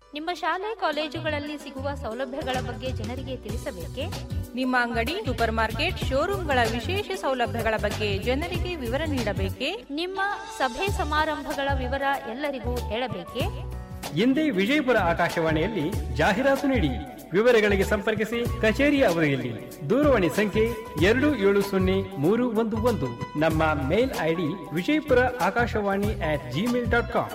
ನಿಮ್ಮ ಶಾಲೆ ಕಾಲೇಜುಗಳಲ್ಲಿ ಸಿಗುವ ಸೌಲಭ್ಯಗಳ ಬಗ್ಗೆ ಜನರಿಗೆ ತಿಳಿಸಬೇಕೇ ನಿಮ್ಮ ಅಂಗಡಿ ಸೂಪರ್ ಮಾರ್ಕೆಟ್ ಶೋರೂಮ್ಗಳ ವಿಶೇಷ ಸೌಲಭ್ಯಗಳ ಬಗ್ಗೆ ಜನರಿಗೆ ವಿವರ ನೀಡಬೇಕೇ ನಿಮ್ಮ ಸಭೆ ಸಮಾರಂಭಗಳ ವಿವರ ಎಲ್ಲರಿಗೂ ಹೇಳಬೇಕೇ ಎಂದೇ ವಿಜಯಪುರ ಆಕಾಶವಾಣಿಯಲ್ಲಿ ಜಾಹೀರಾತು ನೀಡಿ ವಿವರಗಳಿಗೆ ಸಂಪರ್ಕಿಸಿ ಕಚೇರಿಯ ಅವಧಿಯಲ್ಲಿ ದೂರವಾಣಿ ಸಂಖ್ಯೆ ಎರಡು ಏಳು ಸೊನ್ನೆ ಮೂರು ಒಂದು ಒಂದು ನಮ್ಮ mail I D Vijayapura Akashvani at Gmail dot com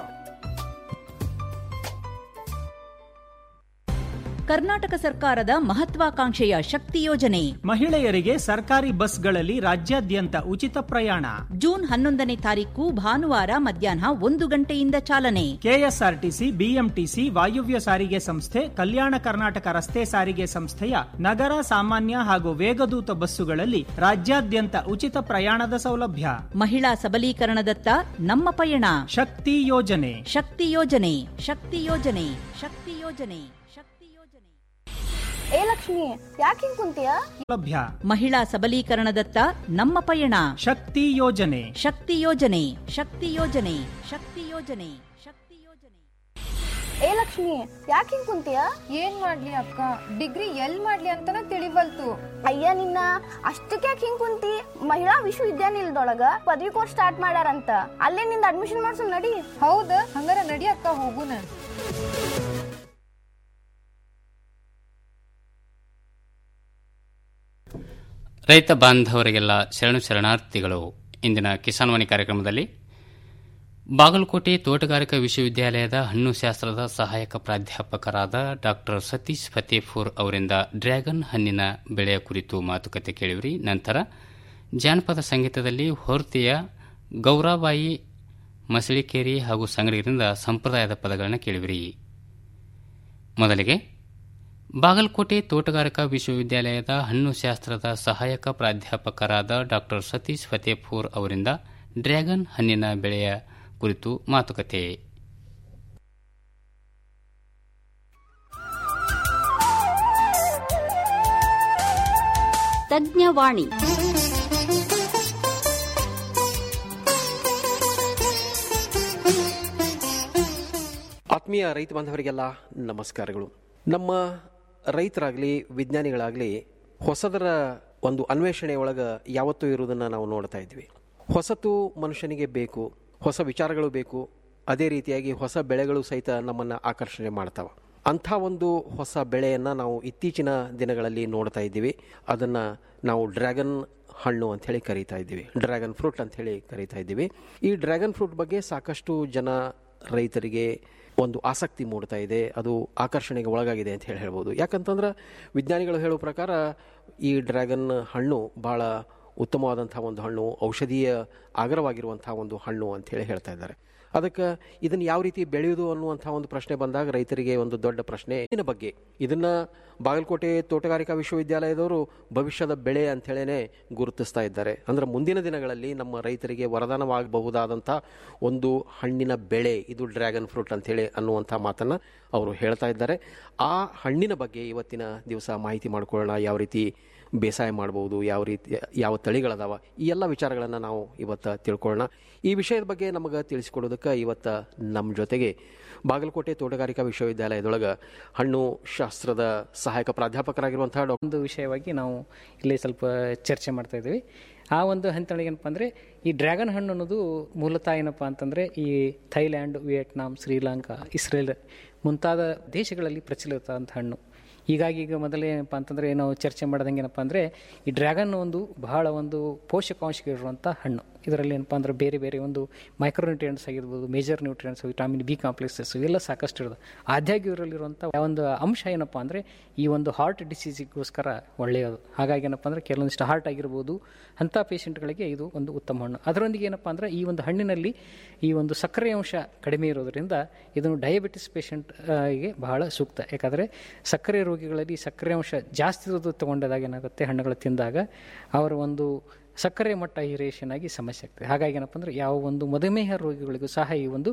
Karnataka ಸರ್ಕಾರದ ಮಹತ್ವಾಕಾಂಕ್ಷೆಯ ಶಕ್ತಿ ಯೋಜನೆ ಮಹಿಳೆಯರಿಗೆ ಸರ್ಕಾರಿ ಬಸ್ಗಳಲ್ಲಿ ರಾಜ್ಯಾದ್ಯಂತ ಉಚಿತ ಪ್ರಯಾಣ ಜೂನ್ ಹನ್ನೊಂದನೇ ತಾರೀಕು ಭಾನುವಾರ ಮಧ್ಯಾಹ್ನ ಒಂದು ಗಂಟೆಯಿಂದ ಚಾಲನೆ ಕೆಎಸ್ಆರ್ಟಿಸಿ ಬಿಎಂಟಿಸಿ ವಾಯುವ್ಯ ಸಾರಿಗೆ ಸಂಸ್ಥೆ ಕಲ್ಯಾಣ ಕರ್ನಾಟಕ ರಸ್ತೆ ಸಾರಿಗೆ ಸಂಸ್ಥೆಯ ನಗರ ಸಾಮಾನ್ಯ ಹಾಗೂ ವೇಗದೂತ ಬಸ್ಸುಗಳಲ್ಲಿ ರಾಜ್ಯಾದ್ಯಂತ ಉಚಿತ ಪ್ರಯಾಣದ ಸೌಲಭ್ಯ ಮಹಿಳಾ ಸಬಲೀಕರಣದತ್ತ ನಮ್ಮ ಪಯಣ ಶಕ್ತಿ ಯೋಜನೆ ಶಕ್ತಿ ಯೋಜನೆ ಶಕ್ತಿ ಯೋಜನೆ ಶಕ್ತಿ ಯೋಜನೆ ಶಕ್ತಿ ಯೋಜನೆ ಏ ಲಕ್ಷ್ಮಿ ಯಾಕೆ ಹಿಂಗ್ ಕುಂತೀಯ ಸೌಲಭ್ಯ ಮಹಿಳಾ ಸಬಲೀಕರಣದತ್ತ ನಮ್ಮ ಪಯಣ ಶಕ್ತಿ ಯೋಜನೆ ಶಕ್ತಿ ಯೋಜನೆ ಶಕ್ತಿ ಯೋಜನೆ ಶಕ್ತಿ ಯೋಜನೆ ಶಕ್ತಿ ಯೋಜನೆ ಏ ಲಕ್ಷ್ಮಿ ಯಾಕೆ ಹಿಂಗ್ ಕುಂತೀಯ ಏನ್ ಮಾಡ್ಲಿ ಅಕ್ಕ ಡಿಗ್ರಿ ಎಲ್ ಮಾಡ್ಲಿ ಅಂತಾನೆ ತಿಳಿವಲ್ತು ಅಯ್ಯ ನಿನ್ನ ಅಷ್ಟಕ್ಕೆ ಯಾಕೆ ಹಿಂಗ್ ಕುಂತಿ ಮಹಿಳಾ ವಿಶ್ವವಿದ್ಯಾನಿಲಯದೊಳಗ ಪದವಿ ಕೋರ್ಸ್ ಸ್ಟಾರ್ಟ್ ಮಾಡ್ಯಾರಂತ ಅಲ್ಲೇ ನಿಂದ ಅಡ್ಮಿಷನ್ ಮಾಡ್ಸು ನಡಿ ಹೌದ ಹಂಗಾರ ನಡಿ ಅಕ್ಕ ಹೋಗುನ ರೈತ ಬಾಂಧವರಿಗೆಲ್ಲ ಶರಣು ಶರಣಾರ್ಥಿಗಳು ಇಂದಿನ ಕಿಸಾನ್ವಾಣಿ ಕಾರ್ಯಕ್ರಮದಲ್ಲಿ ಬಾಗಲಕೋಟೆ ತೋಟಗಾರಿಕಾ ವಿಶ್ವವಿದ್ಯಾಲಯದ ಹಣ್ಣು ಶಾಸ್ತ್ರದ ಸಹಾಯಕ ಪ್ರಾಧ್ಯಾಪಕರಾದ ಡಾಕ್ಟರ್ ಸತೀಶ್ ಫತೇಪುರ್ ಅವರಿಂದ ಡ್ರ್ಯಾಗನ್ ಹಣ್ಣಿನ ಬೆಳೆಯ ಕುರಿತು ಮಾತುಕತೆ ಕೇಳಿವ್ರಿ ನಂತರ ಜಾನಪದ ಸಂಗೀತದಲ್ಲಿ ಹೊರ್ತಿಯ ಗೌರಾಬಾಯಿ ಮಸಳಿಕೇರಿ ಹಾಗೂ ಸಂಗಡಿಗರಿಂದ ಸಂಪ್ರದಾಯದ ಪದಗಳನ್ನು ಕೇಳಿವಿರಿ ಮೊದಲಿಗೆ ಬಾಗಲಕೋಟೆ ತೋಟಗಾರಿಕಾ ವಿಶ್ವವಿದ್ಯಾಲಯದ ಹಣ್ಣು ಶಾಸ್ತ್ರದ ಸಹಾಯಕ ಪ್ರಾಧ್ಯಾಪಕರಾದ ಡಾಕ್ಟರ್ ಸತೀಶ್ ಫತೇಪುರ್ ಅವರಿಂದ ಡ್ರ್ಯಾಗನ್ ಹಣ್ಣಿನ ಬೆಳೆಯ ಕುರಿತು ಮಾತುಕತೆ ತಜ್ಞವಾಣಿ ಆತ್ಮೀಯ ರೈತ ಬಾಂಧವರಿಗೆಲ್ಲ ನಮಸ್ಕಾರಗಳು ನಮ್ಮ ರೈತರಾಗಲಿ ವಿಜ್ಞಾನಿಗಳಾಗಲಿ ಹೊಸದರ ಒಂದು ಅನ್ವೇಷಣೆ ಒಳಗೆ ಯಾವತ್ತೂ ಇರುವುದನ್ನು ನಾವು ನೋಡ್ತಾ ಇದ್ವಿ ಹೊಸತು ಮನುಷ್ಯನಿಗೆ ಬೇಕು ಹೊಸ ವಿಚಾರಗಳು ಬೇಕು ಅದೇ ರೀತಿಯಾಗಿ ಹೊಸ ಬೆಳೆಗಳು ಸಹಿತ ನಮ್ಮನ್ನು ಆಕರ್ಷಣೆ ಮಾಡ್ತಾವೆ ಅಂಥ ಒಂದು ಹೊಸ ಬೆಳೆಯನ್ನು ನಾವು ಇತ್ತೀಚಿನ ದಿನಗಳಲ್ಲಿ ನೋಡ್ತಾ ಇದ್ದೀವಿ ಅದನ್ನು ನಾವು ಡ್ರ್ಯಾಗನ್ ಹಣ್ಣು ಅಂಥೇಳಿ ಕರೀತಾ ಇದ್ದೀವಿ ಡ್ರ್ಯಾಗನ್ ಫ್ರೂಟ್ ಅಂಥೇಳಿ ಕರೀತಾ ಇದ್ದೀವಿ ಈ ಡ್ರ್ಯಾಗನ್ ಫ್ರೂಟ್ ಬಗ್ಗೆ ಸಾಕಷ್ಟು ಜನ ರೈತರಿಗೆ ಒಂದು ಆಸಕ್ತಿ ಮೂಡ್ತಾ ಇದೆ ಅದು ಆಕರ್ಷಣೆಗೆ ಒಳಗಾಗಿದೆ ಅಂತ ಹೇಳಿ ಹೇಳ್ಬೋದು ಯಾಕಂತಂದ್ರೆ ವಿಜ್ಞಾನಿಗಳು ಹೇಳೋ ಪ್ರಕಾರ ಈ ಡ್ರ್ಯಾಗನ್ ಹಣ್ಣು ಭಾಳ ಉತ್ತಮವಾದಂಥ ಒಂದು ಹಣ್ಣು ಔಷಧೀಯ ಆಗರವಾಗಿರುವಂಥ ಒಂದು ಹಣ್ಣು ಅಂಥೇಳಿ ಹೇಳ್ತಾ ಇದ್ದಾರೆ ಅದಕ್ಕೆ ಇದನ್ನು ಯಾವ ರೀತಿ ಬೆಳೆಯುವುದು ಅನ್ನುವಂಥ ಒಂದು ಪ್ರಶ್ನೆ ಬಂದಾಗ ರೈತರಿಗೆ ಒಂದು ದೊಡ್ಡ ಪ್ರಶ್ನೆ ಇದರ ಬಗ್ಗೆ ಇದನ್ನು ಬಾಗಲಕೋಟೆ ತೋಟಗಾರಿಕಾ ವಿಶ್ವವಿದ್ಯಾಲಯದವರು ಭವಿಷ್ಯದ ಬೆಳೆ ಅಂಥೇಳೇ ಗುರುತಿಸ್ತಾ ಇದ್ದಾರೆ ಅಂದರೆ ಮುಂದಿನ ದಿನಗಳಲ್ಲಿ ನಮ್ಮ ರೈತರಿಗೆ ವರದಾನವಾಗಬಹುದಾದಂಥ ಒಂದು ಹಣ್ಣಿನ ಬೆಳೆ ಇದು ಡ್ರ್ಯಾಗನ್ ಫ್ರೂಟ್ ಅಂಥೇಳಿ ಅನ್ನುವಂಥ ಮಾತನ್ನು ಅವರು ಹೇಳ್ತಾ ಇದ್ದಾರೆ ಆ ಹಣ್ಣಿನ ಬಗ್ಗೆ ಇವತ್ತಿನ ದಿವಸ ಮಾಹಿತಿ ಮಾಡ್ಕೊಳ್ಳೋಣ ಯಾವ ರೀತಿ ಬೇಸಾಯ ಮಾಡ್ಬೋದು ಯಾವ ರೀತಿ ಯಾವ ತಳಿಗಳದಾವ ಈ ಎಲ್ಲ ವಿಚಾರಗಳನ್ನು ನಾವು ಇವತ್ತು ತಿಳ್ಕೊಳ್ಳೋಣ ಈ ವಿಷಯದ ಬಗ್ಗೆ ನಮಗೆ ತಿಳಿಸ್ಕೊಡೋದಕ್ಕೆ ಇವತ್ತು ನಮ್ಮ ಜೊತೆಗೆ ಬಾಗಲಕೋಟೆ ತೋಟಗಾರಿಕಾ ವಿಶ್ವವಿದ್ಯಾಲಯದೊಳಗೆ ಹಣ್ಣು ಶಾಸ್ತ್ರದ ಸಹಾಯಕ ಪ್ರಾಧ್ಯಾಪಕರಾಗಿರುವಂತಹ ಡಾಕ್ಟರ್ ಒಂದು ವಿಷಯವಾಗಿ ನಾವು ಇಲ್ಲಿ ಸ್ವಲ್ಪ ಚರ್ಚೆ ಮಾಡ್ತಾ ಇದ್ದೀವಿ ಆ ಒಂದು ಹಂತಗಳಿಗೆ ಏನಪ್ಪ ಅಂದರೆ ಈ ಡ್ರ್ಯಾಗನ್ ಹಣ್ಣು ಅನ್ನೋದು ಮೂಲತಃ ಏನಪ್ಪ ಅಂತಂದರೆ ಈ ಥೈಲ್ಯಾಂಡ್ ವಿಯೆಟ್ನಾಂ ಶ್ರೀಲಂಕಾ ಇಸ್ರೇಲ್ ಮುಂತಾದ ದೇಶಗಳಲ್ಲಿ ಪ್ರಚಲಿತ ಅಂತ ಹಣ್ಣು ಹೀಗಾಗಿ ಈಗ ಮೊದಲೇ ಏನಪ್ಪ ಅಂತಂದರೆ ನಾವು ಚರ್ಚೆ ಮಾಡ್ದಂಗೆ ಏನಪ್ಪ ಅಂದರೆ ಈ ಡ್ರ್ಯಾಗನ್ ಒಂದು ಬಹಳ ಒಂದು ಪೋಷಕಾಂಶಗಳಿರುವಂಥ ಹಣ್ಣು ಇದರಲ್ಲಿ ಏನಪ್ಪ ಅಂದ್ರೆ ಬೇರೆ ಬೇರೆ ಒಂದು ಮೈಕ್ರೋನ್ಯೂಟ್ರಿಯೆಂಟ್ಸ್ ಆಗಿರ್ಬೋದು major nutrients vitamin B complexes ಇವೆಲ್ಲ ಸಾಕಷ್ಟು ಇರೋದು ಆದಾಗ್ಯೂ ಇದರಲ್ಲಿರುವಂಥ ಒಂದು ಅಂಶ ಏನಪ್ಪ ಅಂದರೆ ಈ ಒಂದು ಹಾರ್ಟ್ ಡಿಸೀಸಿಗೋಸ್ಕರ ಒಳ್ಳೆಯದು ಹಾಗಾಗಿ ಏನಪ್ಪ ಅಂದರೆ ಕೆಲವೊಂದಿಷ್ಟು ಹಾರ್ಟ್ ಆಗಿರ್ಬೋದು ಅಂಥ ಪೇಷಂಟ್ಗಳಿಗೆ ಇದು ಒಂದು ಉತ್ತಮ ಹಣ್ಣು ಅದರೊಂದಿಗೆ ಏನಪ್ಪ ಅಂದರೆ ಈ ಒಂದು ಹಣ್ಣಿನಲ್ಲಿ ಈ ಒಂದು ಸಕ್ಕರೆ ಅಂಶ ಕಡಿಮೆ ಇರೋದರಿಂದ ಇದನ್ನು ಡಯಾಬಿಟಿಸ್ ಪೇಷಂಟ್ಗೆ ಬಹಳ ಸೂಕ್ತ ಯಾಕಂದರೆ ಸಕ್ಕರೆ ರೋಗಿಗಳಲ್ಲಿ ಸಕ್ಕರೆ ಅಂಶ ಜಾಸ್ತಿ ಇರೋದು ತಗೊಂಡಾಗ ಏನಾಗುತ್ತೆ ಹಣ್ಣುಗಳು ತಿಂದಾಗ ಅವರ ಒಂದು ಸಕ್ಕರೆ ಮಟ್ಟ ಹಿರೇಷನ್ ಆಗಿ ಸಮಸ್ಯೆ ಆಗ್ತದೆ ಹಾಗಾಗಿ ಏನಪ್ಪ ಅಂದರೆ ಯಾವ ಒಂದು ಮಧುಮೇಹ ರೋಗಿಗಳಿಗೂ ಸಹ ಈ ಒಂದು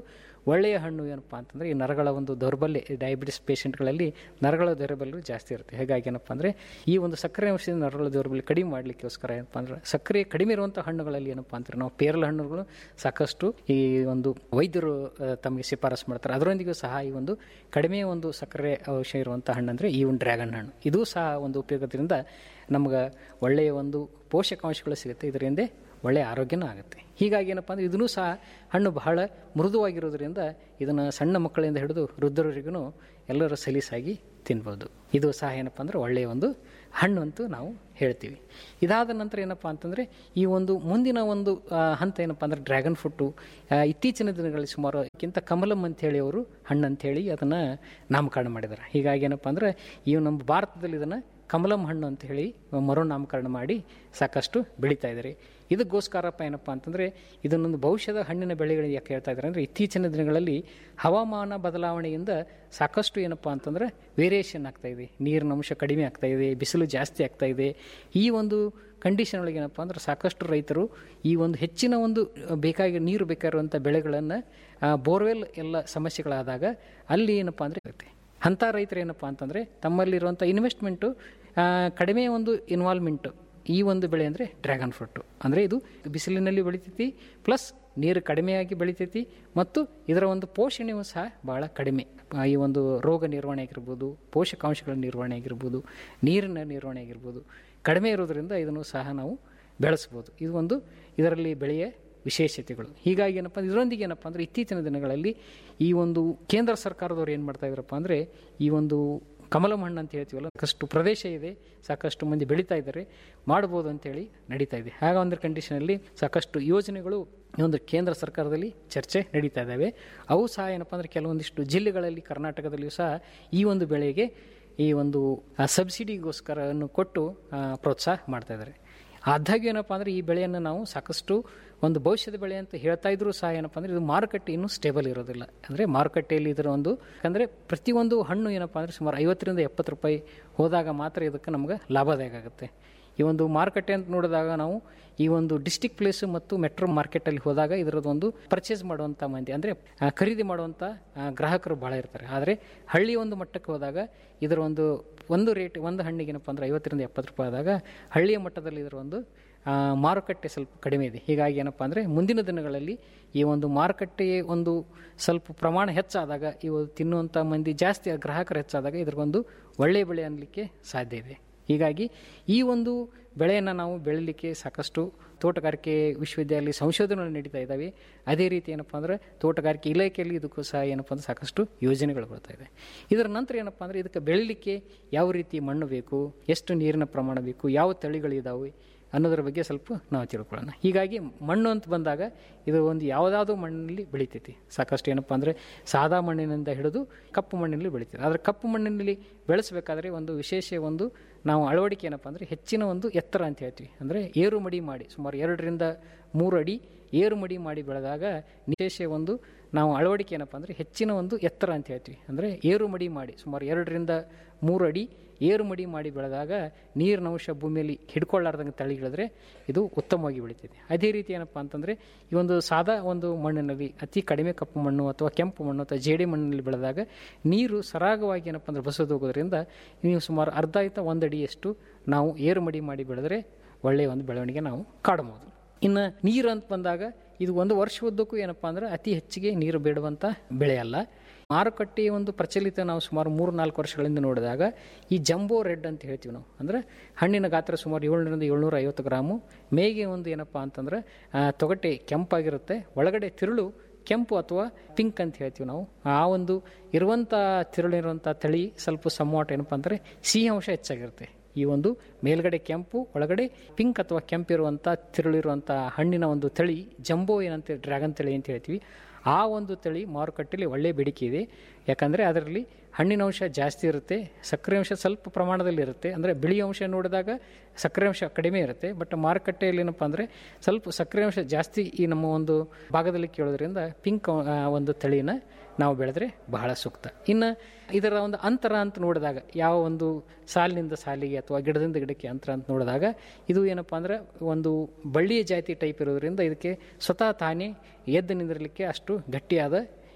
ಒಳ್ಳೆಯ ಹಣ್ಣು ಏನಪ್ಪ ಅಂತಂದರೆ ಈ ನರಗಳ ಒಂದು ದೌರ್ಬಲ್ಯ ಡಯಾಬಿಟಿಸ್ ಪೇಷಂಟ್ಗಳಲ್ಲಿ ನರಗಳ ದೌರ್ಬಲ್ಯ ಜಾಸ್ತಿ ಇರುತ್ತೆ ಹಾಗಾಗಿ ಏನಪ್ಪ ಅಂದರೆ ಈ ಒಂದು ಸಕ್ಕರೆ ಅಂಶದಿಂದ ನರಗಳ ದೌರ್ಬಲ್ಯ ಕಡಿಮೆ ಮಾಡಲಿಕ್ಕೋಸ್ಕರ ಏನಪ್ಪ ಅಂದ್ರೆ ಸಕ್ಕರೆ ಕಡಿಮೆ ಇರುವಂಥ ಹಣ್ಣುಗಳಲ್ಲಿ ಏನಪ್ಪ ಅಂದ್ರೆ ನಾವು ಪೇರಲ ಹಣ್ಣುಗಳು ಸಾಕಷ್ಟು ಈ ಒಂದು ವೈದ್ಯರು ಆ, ತಮಗೆ ಶಿಫಾರಸು ಮಾಡ್ತಾರೆ ಅದರೊಂದಿಗೂ ಸಹ ಈ ಒಂದು ಕಡಿಮೆ ಒಂದು ಸಕ್ಕರೆ ಅಂಶ ಇರುವಂಥ ಹಣ್ಣು ಅಂದರೆ ಈ ಒಂದು ಡ್ರ್ಯಾಗನ್ ಹಣ್ಣು ಇದು ಸಹ ಒಂದು ಉಪಯೋಗದಿಂದ ನಮ್ಗೆ ಒಳ್ಳೆಯ ಒಂದು ಪೋಷಕಾಂಶಗಳು ಸಿಗುತ್ತೆ ಇದರಿಂದ ಒಳ್ಳೆಯ ಆರೋಗ್ಯನೂ ಆಗುತ್ತೆ ಹೀಗಾಗಿ ಏನಪ್ಪ ಅಂದರೆ ಇದನ್ನೂ ಸಹ ಹಣ್ಣು ಬಹಳ ಮೃದುವಾಗಿರೋದ್ರಿಂದ ಇದನ್ನು ಸಣ್ಣ ಮಕ್ಕಳಿಂದ ಹಿಡಿದು ವೃದ್ಧರವರೆಗೂ ಎಲ್ಲರೂ ಸಲೀಸಾಗಿ ತಿನ್ಬೋದು ಇದು ಸಹ ಏನಪ್ಪ ಅಂದರೆ ಒಳ್ಳೆಯ ಒಂದು ಹಣ್ಣು ಅಂತೂ ನಾವು ಹೇಳ್ತೀವಿ ಇದಾದ ನಂತರ ಏನಪ್ಪ ಅಂತಂದರೆ ಈ ಒಂದು ಮುಂದಿನ ಒಂದು ಆ, ಹಂತ ಏನಪ್ಪ ಅಂದರೆ ಡ್ರ್ಯಾಗನ್ ಫ್ರೂಟು ಆ, ಇತ್ತೀಚಿನ ದಿನಗಳಲ್ಲಿ ಸುಮಾರು ಅದಕ್ಕಿಂತ ಕಮಲಂ ಅಂತೇಳಿ ಅವರು ಹಣ್ಣು ಅಂತೇಳಿ ಅದನ್ನು ನಾಮಕರಣ ಮಾಡಿದ್ದಾರೆ ಹೀಗಾಗಿ ಏನಪ್ಪ ಅಂದರೆ ಈ ನಮ್ಮ ಭಾರತದಲ್ಲಿ ಇದನ್ನು ಕಮಲಂ ಹಣ್ಣು ಅಂತ ಹೇಳಿ ಮರು ನಾಮಕರಣ ಮಾಡಿ ಸಾಕಷ್ಟು ಬೆಳೀತಾ ಇದ್ದಾರೆ ಇದಕ್ಕೋಸ್ಕರಪ್ಪ ಏನಪ್ಪ ಅಂತಂದರೆ ಇದನ್ನೊಂದು ಭವಿಷ್ಯದ ಹಣ್ಣಿನ ಬೆಳೆಗಳಿಗೆ ಯಾಕೆ ಹೇಳ್ತಾ ಇದ್ದಾರೆ ಅಂದರೆ ಇತ್ತೀಚಿನ ದಿನಗಳಲ್ಲಿ ಹವಾಮಾನ ಬದಲಾವಣೆಯಿಂದ ಸಾಕಷ್ಟು ಏನಪ್ಪ ಅಂತಂದರೆ ವೇರಿಯೇಷನ್ ಆಗ್ತಾ ಇದೆ ನೀರಿನ ಅಂಶ ಕಡಿಮೆ ಆಗ್ತಾ ಇದೆ ಬಿಸಿಲು ಜಾಸ್ತಿ ಆಗ್ತಾ ಇದೆ ಈ ಒಂದು ಕಂಡೀಷನ್ ಒಳಗೆ ಏನಪ್ಪ ಅಂದ್ರೆ ಸಾಕಷ್ಟು ರೈತರು ಈ ಒಂದು ಹೆಚ್ಚಿನ ಒಂದು ಬೇಕಾಗಿ ನೀರು ಬೇಕಾಗಿರುವಂಥ ಬೆಳೆಗಳನ್ನು ಬೋರ್ವೆಲ್ ಎಲ್ಲ ಸಮಸ್ಯೆಗಳಾದಾಗ ಅಲ್ಲಿ ಏನಪ್ಪ ಅಂದರೆ ಇರುತ್ತೆ ಅಂಥ ರೈತರು ಏನಪ್ಪ ಅಂತಂದರೆ ತಮ್ಮಲ್ಲಿರುವಂಥ ಇನ್ವೆಸ್ಟ್ಮೆಂಟು ಕಡಿಮೆ ಒಂದು ಇನ್ವಾಲ್ವ್ಮೆಂಟು ಈ ಒಂದು ಬೆಳೆ ಅಂದರೆ ಡ್ರ್ಯಾಗನ್ ಫ್ರೂಟು ಅಂದರೆ ಇದು ಬಿಸಿಲಿನಲ್ಲಿ ಬೆಳಿತೈತಿ ಪ್ಲಸ್ ನೀರು ಕಡಿಮೆಯಾಗಿ ಬೆಳಿತೈತಿ ಮತ್ತು ಇದರ ಒಂದು ಪೋಷಣೆಯೂ ಸಹ ಭಾಳ ಕಡಿಮೆ ಆ, ಈ ಒಂದು ರೋಗ ನಿರ್ವಹಣೆ ಆಗಿರ್ಬೋದು ಪೋಷಕಾಂಶಗಳ ನಿರ್ವಹಣೆ ಆಗಿರ್ಬೋದು ನೀರಿನ ನಿರ್ವಹಣೆ ಆಗಿರ್ಬೋದು ಕಡಿಮೆ ಇರೋದರಿಂದ ಇದನ್ನು ಸಹ ನಾವು ಬೆಳೆಸ್ಬೋದು ಇದು ಒಂದು ಇದರಲ್ಲಿ ಬೆಳೆಯ ವಿಶೇಷತೆಗಳು ಹೀಗಾಗಿ ಏನಪ್ಪ ಅಂದ್ರೆ ಇದರೊಂದಿಗೆ ಏನಪ್ಪ ಅಂದರೆ ಇತ್ತೀಚಿನ ದಿನಗಳಲ್ಲಿ ಈ ಒಂದು ಕೇಂದ್ರ ಸರ್ಕಾರದವ್ರು ಏನು ಮಾಡ್ತಾ ಇದ್ದಾರಪ್ಪ ಅಂದರೆ ಈ ಒಂದು ಕಮಲಂ ಹಣ್ಣು ಅಂತ ಹೇಳ್ತೀವಲ್ಲ ಸಾಕಷ್ಟು ಪ್ರದೇಶ ಇದೆ ಸಾಕಷ್ಟು ಮಂದಿ ಬೆಳೀತಾ ಇದ್ದಾರೆ ಮಾಡ್ಬೋದು ಅಂತೇಳಿ ನಡೀತಾ ಇದೆ ಹಾಗ ಒಂದು ಕಂಡೀಷನಲ್ಲಿ ಸಾಕಷ್ಟು ಯೋಜನೆಗಳು ಈ ಒಂದು ಕೇಂದ್ರ ಸರ್ಕಾರದಲ್ಲಿ ಚರ್ಚೆ ನಡೀತಾ ಇದ್ದಾವೆ ಅವು ಸಹ ಏನಪ್ಪ ಅಂದರೆ ಕೆಲವೊಂದಿಷ್ಟು ಜಿಲ್ಲೆಗಳಲ್ಲಿ ಕರ್ನಾಟಕದಲ್ಲಿಯೂ ಸಹ ಈ ಒಂದು ಬೆಳೆಗೆ ಈ ಒಂದು ಆ, ಸಬ್ಸಿಡಿಗೋಸ್ಕರವನ್ನು ಕೊಟ್ಟು ಆ, ಪ್ರೋತ್ಸಾಹ ಮಾಡ್ತಾ ಇದ್ದಾರೆ ಆದಾಗ್ಯೂ ಏನಪ್ಪ ಅಂದರೆ ಈ ಬೆಳೆಯನ್ನು ನಾವು ಸಾಕಷ್ಟು ಒಂದು ಭವಿಷ್ಯದ ಬೆಳೆ ಅಂತ ಹೇಳ್ತಾ ಇದ್ರೂ ಸಹ ಏನಪ್ಪ ಅಂದರೆ ಇದು ಮಾರುಕಟ್ಟೆ ಇನ್ನೂ ಸ್ಟೇಬಲ್ ಇರೋದಿಲ್ಲ ಅಂದರೆ ಮಾರುಕಟ್ಟೆಯಲ್ಲಿ ಇದರ ಒಂದು ಅಂದರೆ ಪ್ರತಿಯೊಂದು ಹಣ್ಣು ಏನಪ್ಪ ಅಂದರೆ ಸುಮಾರು ಐವತ್ತರಿಂದ ಎಪ್ಪತ್ತು ರೂಪಾಯಿ ಹೋದಾಗ ಮಾತ್ರ ಇದಕ್ಕೆ ನಮ್ಗೆ ಲಾಭದಾಯಕ ಆಗುತ್ತೆ ಈ ಒಂದು ಮಾರುಕಟ್ಟೆ ಅಂತ ನೋಡಿದಾಗ ನಾವು ಈ ಒಂದು ಡಿಸ್ಟಿಕ್ ಪ್ಲೇಸ್ ಮತ್ತು ಮೆಟ್ರೋ ಮಾರ್ಕೆಟಲ್ಲಿ ಹೋದಾಗ ಇದರದ್ದು ಒಂದು ಪರ್ಚೇಸ್ ಮಾಡುವಂಥ ಮಂದಿ ಅಂದರೆ ಆ, ಖರೀದಿ ಮಾಡುವಂಥ ಆ, ಗ್ರಾಹಕರು ಭಾಳ ಇರ್ತಾರೆ ಆದರೆ ಹಳ್ಳಿ ಒಂದು ಮಟ್ಟಕ್ಕೆ ಹೋದಾಗ ಇದರ ಒಂದು ಒಂದು ರೇಟ್ ಒಂದು ಹಣ್ಣಿಗೆ ಏನಪ್ಪ ಅಂದರೆ ಐವತ್ತರಿಂದ ಎಪ್ಪತ್ತು ರೂಪಾಯಿ ಆದಾಗ ಹಳ್ಳಿಯ ಮಟ್ಟದಲ್ಲಿ ಇದರ ಒಂದು ಆ, ಮಾರುಕಟ್ಟೆ ಸ್ವಲ್ಪ ಕಡಿಮೆ ಇದೆ ಹೀಗಾಗಿ ಏನಪ್ಪ ಅಂದರೆ ಮುಂದಿನ ದಿನಗಳಲ್ಲಿ ಈ ಒಂದು ಮಾರುಕಟ್ಟೆ ಒಂದು ಸ್ವಲ್ಪ ಪ್ರಮಾಣ ಹೆಚ್ಚಾದಾಗ ಇವು ತಿನ್ನುವಂಥ ಮಂದಿ ಜಾಸ್ತಿ ಗ್ರಾಹಕರು ಹೆಚ್ಚಾದಾಗ ಇದ್ರಿಗೊಂದು ಒಳ್ಳೆಯ ಬೆಳೆ ಅನ್ನಲಿಕ್ಕೆ ಸಾಧ್ಯ ಇದೆ ಹೀಗಾಗಿ ಈ ಒಂದು ಬೆಳೆಯನ್ನು ನಾವು ಬೆಳೀಲಿಕ್ಕೆ ಸಾಕಷ್ಟು ತೋಟಗಾರಿಕೆ ವಿಶ್ವವಿದ್ಯಾಲಯ ಸಂಶೋಧನೆಗಳು ನಡೀತಾ ಇದ್ದಾವೆ ಅದೇ ರೀತಿ ಏನಪ್ಪ ಅಂದರೆ ತೋಟಗಾರಿಕೆ ಇಲಾಖೆಯಲ್ಲಿ ಇದಕ್ಕೂ ಸಹ ಏನಪ್ಪ ಅಂದರೆ ಸಾಕಷ್ಟು ಯೋಜನೆಗಳು ಬರ್ತಾ ಇದೆ ಇದರ ನಂತರ ಏನಪ್ಪ ಅಂದರೆ ಇದಕ್ಕೆ ಬೆಳೀಲಿಕ್ಕೆ ಯಾವ ರೀತಿ ಮಣ್ಣು ಬೇಕು ಎಷ್ಟು ನೀರಿನ ಪ್ರಮಾಣ ಬೇಕು ಯಾವ ತಳಿಗಳಿದಾವೆ ಅನ್ನೋದ್ರ ಬಗ್ಗೆ ಸ್ವಲ್ಪ ನಾವು ತಿಳ್ಕೊಳ್ಳೋಣ ಹೀಗಾಗಿ ಮಣ್ಣು ಅಂತ ಬಂದಾಗ ಇದು ಒಂದು ಯಾವುದಾದ್ರೂ ಮಣ್ಣಿನಲ್ಲಿ ಬೆಳಿತೈತಿ ಸಾಕಷ್ಟು ಏನಪ್ಪ ಅಂದರೆ ಸಾದಾ ಮಣ್ಣಿನಿಂದ ಹಿಡಿದು ಕಪ್ಪು ಮಣ್ಣಿನಲ್ಲಿ ಬೆಳಿತೈತಿ ಆದರೆ ಕಪ್ಪು ಮಣ್ಣಿನಲ್ಲಿ ಬೆಳೆಸಬೇಕಾದ್ರೆ ಒಂದು ವಿಶೇಷ ಒಂದು ನಾವು ಅಳವಡಿಕೆ ಏನಪ್ಪ ಅಂದರೆ ಹೆಚ್ಚಿನ ಒಂದು ಎತ್ತರ ಅಂತ ಹೇಳ್ತೀವಿ ಅಂದರೆ ಏರು ಮಡಿ ಮಾಡಿ ಸುಮಾರು ಎರಡರಿಂದ ಮೂರು ಅಡಿ ಏರು ಮಡಿ ಮಾಡಿ ಬೆಳೆದಾಗ ವಿಶೇಷ ಒಂದು ನಾವು ಅಳವಡಿಕೆ ಏನಪ್ಪ ಅಂದರೆ ಹೆಚ್ಚಿನ ಒಂದು ಎತ್ತರ ಅಂತ ಹೇಳ್ತೀವಿ ಅಂದರೆ ಏರು ಮಡಿ ಮಾಡಿ ಸುಮಾರು ಎರಡರಿಂದ ಮೂರು ಅಡಿ ಏರು ಮಡಿ ಮಾಡಿ ಬೆಳೆದಾಗ ನೀರಿನ ಅಂಶ ಭೂಮಿಯಲ್ಲಿ ಹಿಡ್ಕೊಳ್ಳಾರ್ದಂಗೆ ತಳಿಗಳಿದ್ರೆ ಇದು ಉತ್ತಮವಾಗಿ ಬೆಳೀತಿದೆ ಅದೇ ರೀತಿ ಏನಪ್ಪ ಅಂತಂದರೆ ಈ ಒಂದು ಸಾದಾ ಒಂದು ಮಣ್ಣಿನಲ್ಲಿ ಅತಿ ಕಡಿಮೆ ಕಪ್ಪು ಮಣ್ಣು ಅಥವಾ ಕೆಂಪು ಮಣ್ಣು ಅಥವಾ ಜೇಡಿ ಮಣ್ಣಿನಲ್ಲಿ ಬೆಳೆದಾಗ ನೀರು ಸರಾಗವಾಗಿ ಏನಪ್ಪ ಅಂದರೆ ಬಸದು ಹೋಗೋದ್ರಿಂದ ನೀವು ಸುಮಾರು ಅರ್ಧ ಆಯ್ತ ಒಂದು ಅಡಿಯಷ್ಟು ನಾವು ಏರು ಮಡಿ ಮಾಡಿ ಬೆಳೆದ್ರೆ ಒಳ್ಳೆಯ ಒಂದು ಬೆಳವಣಿಗೆ ನಾವು ಕಾಡಬಹುದು ಇನ್ನು ನೀರು ಅಂತ ಬಂದಾಗ ಇದು ಒಂದು ವರ್ಷ ಉದ್ದಕ್ಕೂ ಏನಪ್ಪ ಅಂದ್ರೆ ಅತಿ ಹೆಚ್ಚಿಗೆ ನೀರು ಬೇಡುವಂಥ ಬೆಳೆ ಅಲ್ಲ ಮಾರುಕಟ್ಟೆಯ ಒಂದು ಪ್ರಚಲಿತ ನಾವು ಸುಮಾರು ಮೂರು ನಾಲ್ಕು ವರ್ಷಗಳಿಂದ ನೋಡಿದಾಗ ಈ ಜಂಬೋ ರೆಡ್ ಅಂತ ಹೇಳ್ತೀವಿ ನಾವು ಅಂದರೆ ಹಣ್ಣಿನ ಗಾತ್ರ ಸುಮಾರು ಏಳ್ನೂರಿಂದ ಏಳ್ನೂರ ಐವತ್ತು ಗ್ರಾಮು ಮೇಗೆ ಒಂದು ಏನಪ್ಪ ಅಂತಂದ್ರೆ ಆ, ತೊಗಟೆ ಕೆಂಪಾಗಿರುತ್ತೆ ಒಳಗಡೆ ತಿರುಳು ಕೆಂಪು ಅಥವಾ ಪಿಂಕ್ ಅಂತ ಹೇಳ್ತೀವಿ ನಾವು ಆ ಒಂದು ಇರುವಂಥ ತಿರುಳಿರುವಂಥ ತಳಿ ಸ್ವಲ್ಪ ಸಮ್ವಾಟ್ ಏನಪ್ಪ ಅಂದರೆ ಸಿಹಿ ಅಂಶ ಹೆಚ್ಚಾಗಿರುತ್ತೆ ಈ ಒಂದು ಮೇಲ್ಗಡೆ ಕೆಂಪು ಒಳಗಡೆ ಪಿಂಕ್ ಅಥವಾ ಕೆಂಪಿರುವಂಥ ತಿರುಳಿರುವಂಥ ಹಣ್ಣಿನ ಒಂದು ತಳಿ ಜಂಬೋ ಏನಂತ ಡ್ರ್ಯಾಗನ್ ತಳಿ ಅಂತ ಹೇಳ್ತೀವಿ ಆ ಒಂದು ತಳಿ ಮಾರುಕಟ್ಟೆಯಲ್ಲಿ ಒಳ್ಳೆ ಬೇಡಿಕೆ ಇದೆ ಯಾಕಂದರೆ ಅದರಲ್ಲಿ ಹಣ್ಣಿನ ಅಂಶ ಜಾಸ್ತಿ ಇರುತ್ತೆ ಸಕ್ಕರೆ ಅಂಶ ಸ್ವಲ್ಪ ಪ್ರಮಾಣದಲ್ಲಿ ಇರುತ್ತೆ ಅಂದರೆ ಬಿಳಿ ಅಂಶ ನೋಡಿದಾಗ ಸಕ್ಕರೆ ಅಂಶ ಕಡಿಮೆ ಇರುತ್ತೆ ಬಟ್ ಮಾರುಕಟ್ಟೆಯಲ್ಲಿ ಏನಪ್ಪ ಅಂದರೆ ಸ್ವಲ್ಪ ಸಕ್ಕರೆ ಅಂಶ ಜಾಸ್ತಿ ಈ ನಮ್ಮ ಒಂದು ಭಾಗದಲ್ಲಿ ಕೇಳೋದ್ರಿಂದ ಪಿಂಕ್ ಆ, ಒಂದು ತಳಿನ ನಾವು ಬೆಳೆದ್ರೆ ಬಹಳ ಸೂಕ್ತ ಇನ್ನು ಇದರ ಒಂದು ಅಂತರ ಅಂತ ನೋಡಿದಾಗ ಯಾವ ಒಂದು ಸಾಲಿನಿಂದ ಸಾಲಿಗೆ ಅಥವಾ ಗಿಡದಿಂದ ಗಿಡಕ್ಕೆ ಅಂತರ ಅಂತ ನೋಡಿದಾಗ ಇದು ಏನಪ್ಪ ಅಂದ್ರೆ ಒಂದು ಬಳ್ಳಿಯ ಜಾತಿ ಟೈಪ್ ಇರೋದ್ರಿಂದ ಇದಕ್ಕೆ ಸ್ವತಃ ತಾನೇ ಎದ್ದು ನಿಂದಿರಲಿಕ್ಕೆ ಅಷ್ಟು ಗಟ್ಟಿಯಾದ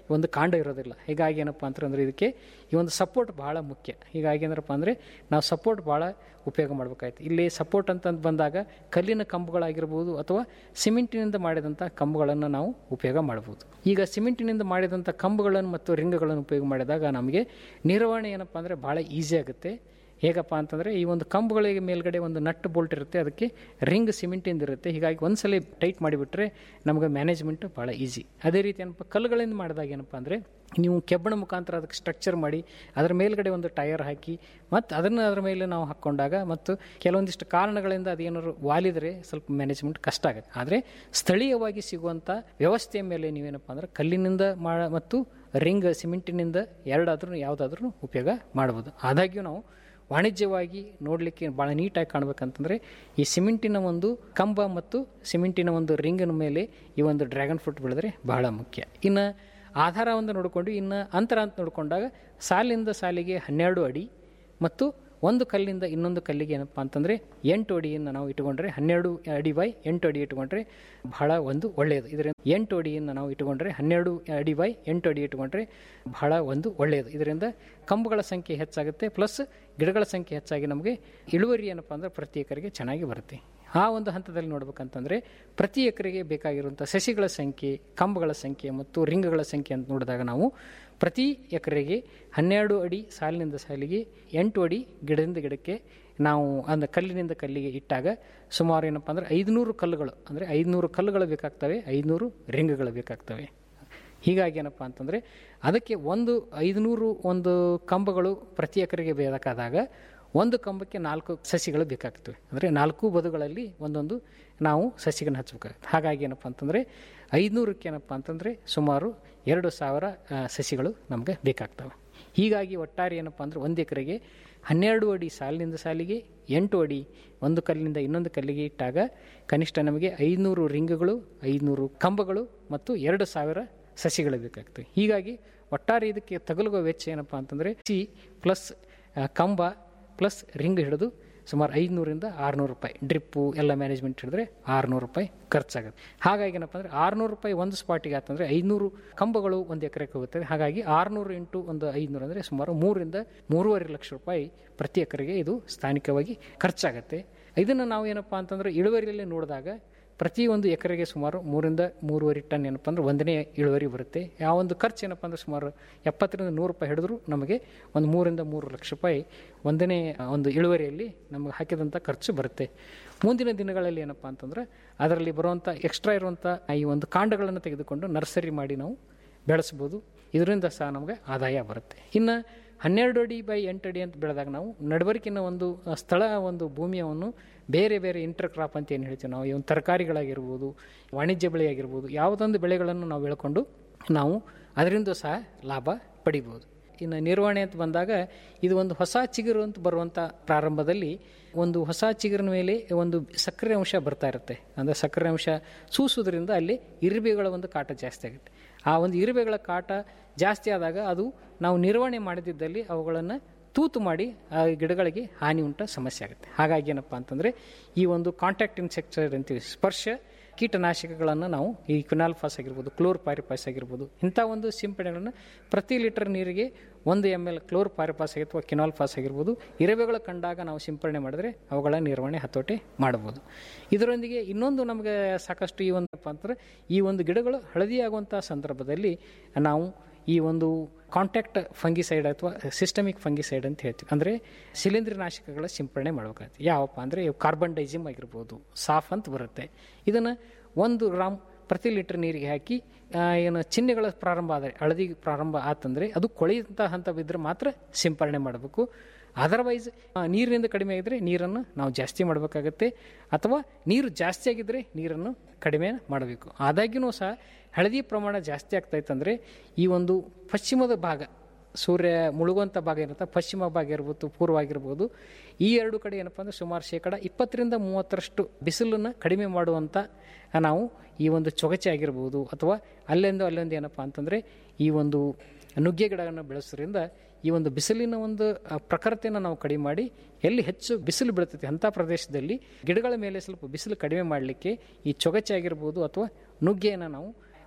ಒಂದು ಕಾಂಡ ಇರೋದಿಲ್ಲ ಹೀಗಾಗಿ ಏನಪ್ಪ ಅಂತಂದ್ರೆ ಇದಕ್ಕೆ ಈ ಒಂದು ಸಪೋರ್ಟ್ ಭಾಳ ಮುಖ್ಯ ಹೀಗಾಗಿ ಏನಪ್ಪ ಅಂದರೆ ನಾವು ಸಪೋರ್ಟ್ ಭಾಳ ಉಪಯೋಗ ಮಾಡಬೇಕಾಯ್ತು ಇಲ್ಲಿ ಸಪೋರ್ಟ್ ಅಂತಂದು ಬಂದಾಗ ಕಲ್ಲಿನ ಕಂಬಗಳಾಗಿರ್ಬೋದು ಅಥವಾ ಸಿಮೆಂಟಿನಿಂದ ಮಾಡಿದಂಥ ಕಂಬಗಳನ್ನು ನಾವು ಉಪಯೋಗ ಮಾಡ್ಬೋದು ಈಗ ಸಿಮೆಂಟಿನಿಂದ ಮಾಡಿದಂಥ ಕಂಬಗಳನ್ನು ಮತ್ತು ರಿಂಗ್ಗಳನ್ನು ಉಪಯೋಗ ಮಾಡಿದಾಗ ನಮಗೆ ನಿರ್ವಹಣೆ ಏನಪ್ಪ ಅಂದರೆ ಭಾಳ ಈಸಿ ಆಗುತ್ತೆ ಹೇಗಪ್ಪ ಅಂತಂದರೆ ಈ ಒಂದು ಕಂಬಗಳಿಗೆ ಮೇಲ್ಗಡೆ ಒಂದು ನಟ್ ಬೋಲ್ಟ್ ಇರುತ್ತೆ ಅದಕ್ಕೆ ರಿಂಗ್ ಸಿಮೆಂಟಿಂದ ಇರುತ್ತೆ ಹೀಗಾಗಿ ಒಂದ್ಸಲ ಟೈಟ್ ಮಾಡಿಬಿಟ್ರೆ ನಮಗೆ ಮ್ಯಾನೇಜ್ಮೆಂಟ್ ಭಾಳ ಈಸಿ ಅದೇ ರೀತಿ ಏನಪ್ಪ ಕಲ್ಲುಗಳಿಂದ ಮಾಡಿದಾಗ ಏನಪ್ಪ ಅಂದರೆ ನೀವು ಕೆಬ್ಬಣ ಮುಖಾಂತರ ಅದಕ್ಕೆ ಸ್ಟ್ರಕ್ಚರ್ ಮಾಡಿ ಅದರ ಮೇಲ್ಗಡೆ ಒಂದು ಟೈರ್ ಹಾಕಿ ಮತ್ತು ಅದನ್ನು ಅದರ ಮೇಲೆ ನಾವು ಹಾಕ್ಕೊಂಡಾಗ ಮತ್ತು ಕೆಲವೊಂದಿಷ್ಟು ಕಾರಣಗಳಿಂದ ಅದೇನಾದ್ರು ವಾಲಿದರೆ ಸ್ವಲ್ಪ ಮ್ಯಾನೇಜ್ಮೆಂಟ್ ಕಷ್ಟ ಆಗುತ್ತೆ ಆದರೆ ಸ್ಥಳೀಯವಾಗಿ ಸಿಗುವಂಥ ವ್ಯವಸ್ಥೆಯ ಮೇಲೆ ನೀವೇನಪ್ಪ ಅಂದ್ರೆ ಕಲ್ಲಿನಿಂದ ಮಾಡ ಮತ್ತು ರಿಂಗ್ ಸಿಮೆಂಟಿನಿಂದ ಎರಡಾದ್ರೂ ಯಾವುದಾದ್ರೂ ಉಪಯೋಗ ಮಾಡ್ಬೋದು ಆದಾಗ್ಯೂ ನಾವು ವಾಣಿಜ್ಯವಾಗಿ ನೋಡಲಿಕ್ಕೆ ಭಾಳ ನೀಟಾಗಿ ಕಾಣಬೇಕಂತಂದರೆ ಈ ಸಿಮೆಂಟಿನ ಒಂದು ಕಂಬ ಮತ್ತು ಸಿಮೆಂಟಿನ ಒಂದು ರಿಂಗಿನ ಮೇಲೆ ಈ ಒಂದು ಡ್ರ್ಯಾಗನ್ ಫ್ರೂಟ್ ಬೆಳೆದ್ರೆ ಬಹಳ ಮುಖ್ಯ ಇನ್ನು ಆಧಾರ ಒಂದು ನೋಡಿಕೊಂಡು ಇನ್ನು ಅಂತರ ಅಂತ ನೋಡಿಕೊಂಡಾಗ ಸಾಲಿಂದ ಸಾಲಿಗೆ ಹನ್ನೆರಡು ಅಡಿ ಮತ್ತು ಒಂದು ಕಲ್ಲಿಂದ ಇನ್ನೊಂದು ಕಲ್ಲಿಗೆ ಏನಪ್ಪ ಅಂತಂದರೆ ಎಂಟು ಅಡಿಯನ್ನು ನಾವು ಇಟ್ಕೊಂಡ್ರೆ ಹನ್ನೆರಡು ಅಡಿ ಬೈ ಎಂಟು ಅಡಿ ಇಟ್ಕೊಂಡ್ರೆ ಬಹಳ ಒಂದು ಒಳ್ಳೆಯದು ಇದರಿಂದ ಎಂಟು ಅಡಿಯನ್ನು ನಾವು ಇಟ್ಕೊಂಡ್ರೆ ಹನ್ನೆರಡು ಅಡಿ ಬೈ ಎಂಟು ಅಡಿ ಇಟ್ಕೊಂಡ್ರೆ ಬಹಳ ಒಂದು ಒಳ್ಳೆಯದು ಇದರಿಂದ ಕಂಬಗಳ ಸಂಖ್ಯೆ ಹೆಚ್ಚಾಗುತ್ತೆ ಪ್ಲಸ್ ಗಿಡಗಳ ಸಂಖ್ಯೆ ಹೆಚ್ಚಾಗಿ ನಮಗೆ ಇಳುವರಿ ಏನಪ್ಪ ಅಂದರೆ ಪ್ರತಿ ಎಕರೆಗೆ ಚೆನ್ನಾಗಿ ಬರುತ್ತೆ ಆ ಒಂದು ಹಂತದಲ್ಲಿ ನೋಡ್ಬೇಕಂತಂದರೆ ಪ್ರತಿ ಎಕರೆಗೆ ಬೇಕಾಗಿರುವಂಥ ಸಸಿಗಳ ಸಂಖ್ಯೆ ಕಂಬಗಳ ಸಂಖ್ಯೆ ಮತ್ತು ರಿಂಗ್ಗಳ ಸಂಖ್ಯೆ ಅಂತ ನೋಡಿದಾಗ ನಾವು ಪ್ರತಿ ಎಕರೆಗೆ ಹನ್ನೆರಡು ಅಡಿ ಸಾಲಿನಿಂದ ಸಾಲಿಗೆ ಎಂಟು ಅಡಿ ಗಿಡದಿಂದ ಗಿಡಕ್ಕೆ ನಾವು ಅಂದರೆ ಕಲ್ಲಿನಿಂದ ಕಲ್ಲಿಗೆ ಇಟ್ಟಾಗ ಸುಮಾರು ಏನಪ್ಪ ಅಂದರೆ ಐದುನೂರು ಕಲ್ಲುಗಳು ಅಂದರೆ ಐದುನೂರು ಕಲ್ಲುಗಳು ಬೇಕಾಗ್ತವೆ ಐದುನೂರು ರಿಂಗ್ಗಳು ಬೇಕಾಗ್ತವೆ ಹೀಗಾಗಿ ಏನಪ್ಪ ಅಂತಂದರೆ ಅದಕ್ಕೆ ಒಂದು ಐದುನೂರು ಒಂದು ಕಂಬಗಳು ಪ್ರತಿ ಎಕರೆಗೆ ಬೇಕಾದಾಗ ಒಂದು ಕಂಬಕ್ಕೆ ನಾಲ್ಕು ಸಸಿಗಳು ಬೇಕಾಗ್ತವೆ ಅಂದರೆ ನಾಲ್ಕು ಬದುಗಳಲ್ಲಿ ಒಂದೊಂದು ನಾವು ಸಸಿಗಳನ್ನು ಹಚ್ಚಬೇಕಾಗುತ್ತೆ ಹಾಗಾಗಿ ಏನಪ್ಪ ಅಂತಂದರೆ ಐದುನೂರಕ್ಕೆ ಏನಪ್ಪ ಅಂತಂದರೆ ಸುಮಾರು ಎರಡು ಸಾವಿರ ಆ, ಸಸಿಗಳು ನಮಗೆ ಬೇಕಾಗ್ತವೆ ಹೀಗಾಗಿ ಒಟ್ಟಾರೆ ಏನಪ್ಪ ಅಂದರೆ ಒಂದು ಎಕರೆಗೆ ಹನ್ನೆರಡು ಅಡಿ ಸಾಲಿನಿಂದ ಸಾಲಿಗೆ ಎಂಟು ಅಡಿ ಒಂದು ಕಲ್ಲಿನಿಂದ ಇನ್ನೊಂದು ಕಲ್ಲಿಗೆ ಇಟ್ಟಾಗ ಕನಿಷ್ಠ ನಮಗೆ ಐದುನೂರು ರಿಂಗ್ಗಳು ಐದುನೂರು ಕಂಬಗಳು ಮತ್ತು ಎರಡು ಸಾವಿರ ಸಸಿಗಳು ಬೇಕಾಗ್ತವೆ ಹೀಗಾಗಿ ಒಟ್ಟಾರೆ ಇದಕ್ಕೆ ತಗುಲುವ ವೆಚ್ಚ ಏನಪ್ಪ ಅಂತಂದರೆ ಸಿ ಪ್ಲಸ್ ಕಂಬ ಪ್ಲಸ್ ರಿಂಗ್ ಹಿಡಿದು ಸುಮಾರು ಐದುನೂರಿಂದ ಆರುನೂರು ರೂಪಾಯಿ ಡ್ರಿಪ್ಪು ಎಲ್ಲ ಮ್ಯಾನೇಜ್ಮೆಂಟ್ ಹಿಡಿದ್ರೆ ಆರುನೂರು ರೂಪಾಯಿ ಖರ್ಚಾಗುತ್ತೆ ಹಾಗಾಗಿ ಏನಪ್ಪ ಅಂದರೆ ಆರುನೂರು ರೂಪಾಯಿ ಒಂದು ಸ್ಪಾಟಿಗೆ ಆತಂದರೆ ಐದುನೂರು ಕಂಬಗಳು ಒಂದು ಎಕರೆಗೆ ಹೋಗುತ್ತದೆ ಹಾಗಾಗಿ ಆರುನೂರು ಇಂಟು ಒಂದು ಐದುನೂರು ಅಂದರೆ ಸುಮಾರು ಮೂರರಿಂದ ಮೂರುವರೆ ಲಕ್ಷ ರೂಪಾಯಿ ಪ್ರತಿ ಎಕರೆಗೆ ಇದು ಸ್ಥಾನಿಕವಾಗಿ ಖರ್ಚಾಗುತ್ತೆ ಇದನ್ನು ನಾವು ಏನಪ್ಪ ಅಂತಂದರೆ ಇಳುವರಿಯಲ್ಲಿ ನೋಡಿದಾಗ ಪ್ರತಿ ಒಂದು ಎಕರೆಗೆ ಸುಮಾರು ಮೂರಿಂದ ಮೂರುವರೆ ಟನ್ ಏನಪ್ಪ ಅಂದ್ರೆ ಒಂದನೇ ಇಳುವರಿ ಬರುತ್ತೆ ಯಾವ ಒಂದು ಖರ್ಚು ಏನಪ್ಪ ಅಂದ್ರೆ ಸುಮಾರು ಎಪ್ಪತ್ತರಿಂದ ನೂರು ರೂಪಾಯಿ ಹಿಡಿದ್ರು ನಮಗೆ ಒಂದು ಮೂರಿಂದ ಮೂರು ಲಕ್ಷ ರೂಪಾಯಿ ಒಂದನೇ ಒಂದು ಇಳುವರಿಯಲ್ಲಿ ನಮಗೆ ಹಾಕಿದಂಥ ಖರ್ಚು ಬರುತ್ತೆ ಮುಂದಿನ ದಿನಗಳಲ್ಲಿ ಏನಪ್ಪ ಅಂತಂದ್ರೆ ಅದರಲ್ಲಿ ಬರುವಂಥ ಎಕ್ಸ್ಟ್ರಾ ಇರುವಂಥ ಈ ಒಂದು ಕಾಂಡಗಳನ್ನು ತೆಗೆದುಕೊಂಡು ನರ್ಸರಿ ಮಾಡಿ ನಾವು ಬೆಳೆಸ್ಬೋದು ಇದರಿಂದ ಸಹ ನಮಗೆ ಆದಾಯ ಬರುತ್ತೆ ಇನ್ನು ಹನ್ನೆರಡು ಅಡಿ ಬೈ ಎಂಟು ಅಡಿ ಅಂತ ಬೆಳೆದಾಗ ನಾವು ನಡವರಿಕಿನ ಒಂದು ಆ, ಸ್ಥಳ ಒಂದು ಭೂಮಿಯನ್ನು ಬೇರೆ ಬೇರೆ ಇಂಟರ್ ಕ್ರಾಪ್ ಅಂತ ಏನು ಹೇಳ್ತೀವಿ ನಾವು ಈ ಒಂದು ತರಕಾರಿಗಳಾಗಿರ್ಬೋದು ವಾಣಿಜ್ಯ ಬೆಳೆ ಆಗಿರ್ಬೋದು ಯಾವುದೊಂದು ಬೆಳೆಗಳನ್ನು ನಾವು ಬೆಳ್ಕೊಂಡು ನಾವು ಅದರಿಂದ ಸಹ ಲಾಭ ಪಡಿಬೋದು ಇನ್ನು ನಿರ್ವಹಣೆ ಅಂತ ಬಂದಾಗ ಇದು ಒಂದು ಹೊಸ ಚಿಗುರು ಅಂತ ಬರುವಂಥ ಪ್ರಾರಂಭದಲ್ಲಿ ಒಂದು ಹೊಸ ಚಿಗುರಿನ ಮೇಲೆ ಒಂದು ಸಕ್ಕರೆ ಅಂಶ ಬರ್ತಾ ಇರುತ್ತೆ ಅಂದರೆ ಸಕ್ಕರೆ ಅಂಶ ಸೂಸೋದ್ರಿಂದ ಅಲ್ಲಿ ಇರುಬೆಗಳ ಒಂದು ಕಾಟ ಜಾಸ್ತಿ ಆಗುತ್ತೆ ಆ ಒಂದು ಇರುಬೆಗಳ ಕಾಟ ಜಾಸ್ತಿ ಆದಾಗ ಅದು ನಾವು ನಿರ್ವಹಣೆ ಮಾಡದಿದ್ದಲ್ಲಿ ಅವುಗಳನ್ನು ತೂತು ಮಾಡಿ ಆ ಗಿಡಗಳಿಗೆ ಹಾನಿ ಉಂಟ ಸಮಸ್ಯೆ ಆಗುತ್ತೆ ಹಾಗಾಗಿ ಏನಪ್ಪ ಅಂತಂದರೆ ಈ ಒಂದು ಕಾಂಟ್ಯಾಕ್ಟ್ ಇನ್ಸೆಕ್ಟರ್ ಅಂತೀವಿ ಸ್ಪರ್ಶ ಕೀಟನಾಶಕಗಳನ್ನು ನಾವು ಈ ಕ್ವಿನಾಲ್ಫಾಸ್ ಆಗಿರ್ಬೋದು ಕ್ಲೋರ್ ಪಾರಿಪಾಸ್ ಆಗಿರ್ಬೋದು ಇಂಥ ಒಂದು ಸಿಂಪಡಣೆಗಳನ್ನು ಪ್ರತಿ ಲೀಟರ್ ನೀರಿಗೆ ಒಂದು ಎಮ್ ಎಲ್ ಕ್ಲೋರ್ ಪಾರಿಪಾಸ್ ಅಥವಾ ಕಿನಾಲ್ಫಾಸ್ ಆಗಿರ್ಬೋದು ಇರವೆಗಳು ಕಂಡಾಗ ನಾವು ಸಿಂಪಡಣೆ ಮಾಡಿದ್ರೆ ಅವುಗಳ ನಿರ್ವಹಣೆ ಹತೋಟಿ ಮಾಡ್ಬೋದು ಇದರೊಂದಿಗೆ ಇನ್ನೊಂದು ನಮಗೆ ಸಾಕಷ್ಟು ಈ ಒಂದಪ್ಪ ಅಂತಂದರೆ ಈ ಒಂದು ಗಿಡಗಳು ಹಳದಿಯಾಗುವಂಥ ಸಂದರ್ಭದಲ್ಲಿ ನಾವು ಈ ಒಂದು ಕಾಂಟ್ಯಾಕ್ಟ್ ಫಂಗಿಸೈಡ್ ಅಥವಾ ಸಿಸ್ಟಮಿಕ್ ಫಂಗಿಸೈಡ್ ಅಂತ ಹೇಳ್ತೀವಿ ಅಂದರೆ ಶಿಲೀಂಧ್ರನಾಶಕಗಳ ಸಿಂಪಡಣೆ ಮಾಡಬೇಕಾಗುತ್ತೆ ಯಾವಪ್ಪ ಅಂದರೆ ಕಾರ್ಬನ್ ಡೈಜಿಮ್ ಆಗಿರ್ಬೋದು ಸಾಫ್ ಅಂತ ಬರುತ್ತೆ ಇದನ್ನು ಒಂದು ಗ್ರಾಮ್ ಪ್ರತಿ ಲೀಟರ್ ನೀರಿಗೆ ಹಾಕಿ ಆ, ಏನು ಚಿಹ್ನೆಗಳ ಪ್ರಾರಂಭ ಆದರೆ ಹಳದಿ ಪ್ರಾರಂಭ ಆತಂದರೆ ಅದು ಕೊಳೆಯುವಂಥ ಹಂತ ಬಿದ್ದರೆ ಮಾತ್ರ ಸಿಂಪರಣೆ ಮಾಡಬೇಕು ಅದರ್ವೈಸ್ ನೀರಿನಿಂದ ಕಡಿಮೆ ಆಗಿದ್ರೆ ನೀರನ್ನು ನಾವು ಜಾಸ್ತಿ ಮಾಡಬೇಕಾಗತ್ತೆ ಅಥವಾ ನೀರು ಜಾಸ್ತಿ ಆಗಿದ್ದರೆ ನೀರನ್ನು ಕಡಿಮೆ ಮಾಡಬೇಕು ಆದಾಗ್ಯೂ ಸಹ ಹಳದಿ ಪ್ರಮಾಣ ಜಾಸ್ತಿ ಆಗ್ತಾಯಿತ್ತಂದರೆ ಈ ಒಂದು ಪಶ್ಚಿಮದ ಭಾಗ ಸೂರ್ಯ ಮುಳುಗುವಂಥ ಭಾಗ ಇರುತ್ತೆ ಪಶ್ಚಿಮ ಭಾಗ ಇರ್ಬೋದು ಪೂರ್ವ ಆಗಿರ್ಬೋದು ಈ ಎರಡು ಕಡೆ ಏನಪ್ಪ ಅಂದರೆ ಸುಮಾರು ಶೇಕಡ ಇಪ್ಪತ್ತರಿಂದ ಮೂವತ್ತರಷ್ಟು ಬಿಸಿಲನ್ನು ಕಡಿಮೆ ಮಾಡುವಂಥ ನಾವು ಈ ಒಂದು ಚೊಗಚೆ ಆಗಿರ್ಬೋದು ಅಥವಾ ಅಲ್ಲೊಂದು ಅಲ್ಲೊಂದು ಏನಪ್ಪ ಅಂತಂದರೆ ಈ ಒಂದು ನುಗ್ಗೆ ಗಿಡವನ್ನು ಬೆಳೆಸೋದ್ರಿಂದ ಈ ಒಂದು ಬಿಸಿಲಿನ ಒಂದು ಆ, ಪ್ರಖರತೆಯನ್ನು ನಾವು ಕಡಿಮೆ ಮಾಡಿ ಎಲ್ಲಿ ಹೆಚ್ಚು ಬಿಸಿಲು ಬೀಳ್ತೈತೆ ಅಂಥ ಪ್ರದೇಶದಲ್ಲಿ ಗಿಡಗಳ ಮೇಲೆ ಸ್ವಲ್ಪ ಬಿಸಿಲು ಕಡಿಮೆ ಮಾಡಲಿಕ್ಕೆ ಈ ಚೊಗಚೆ ಆಗಿರ್ಬೋದು ಅಥವಾ ನುಗ್ಗೆಯನ್ನು ನಾವು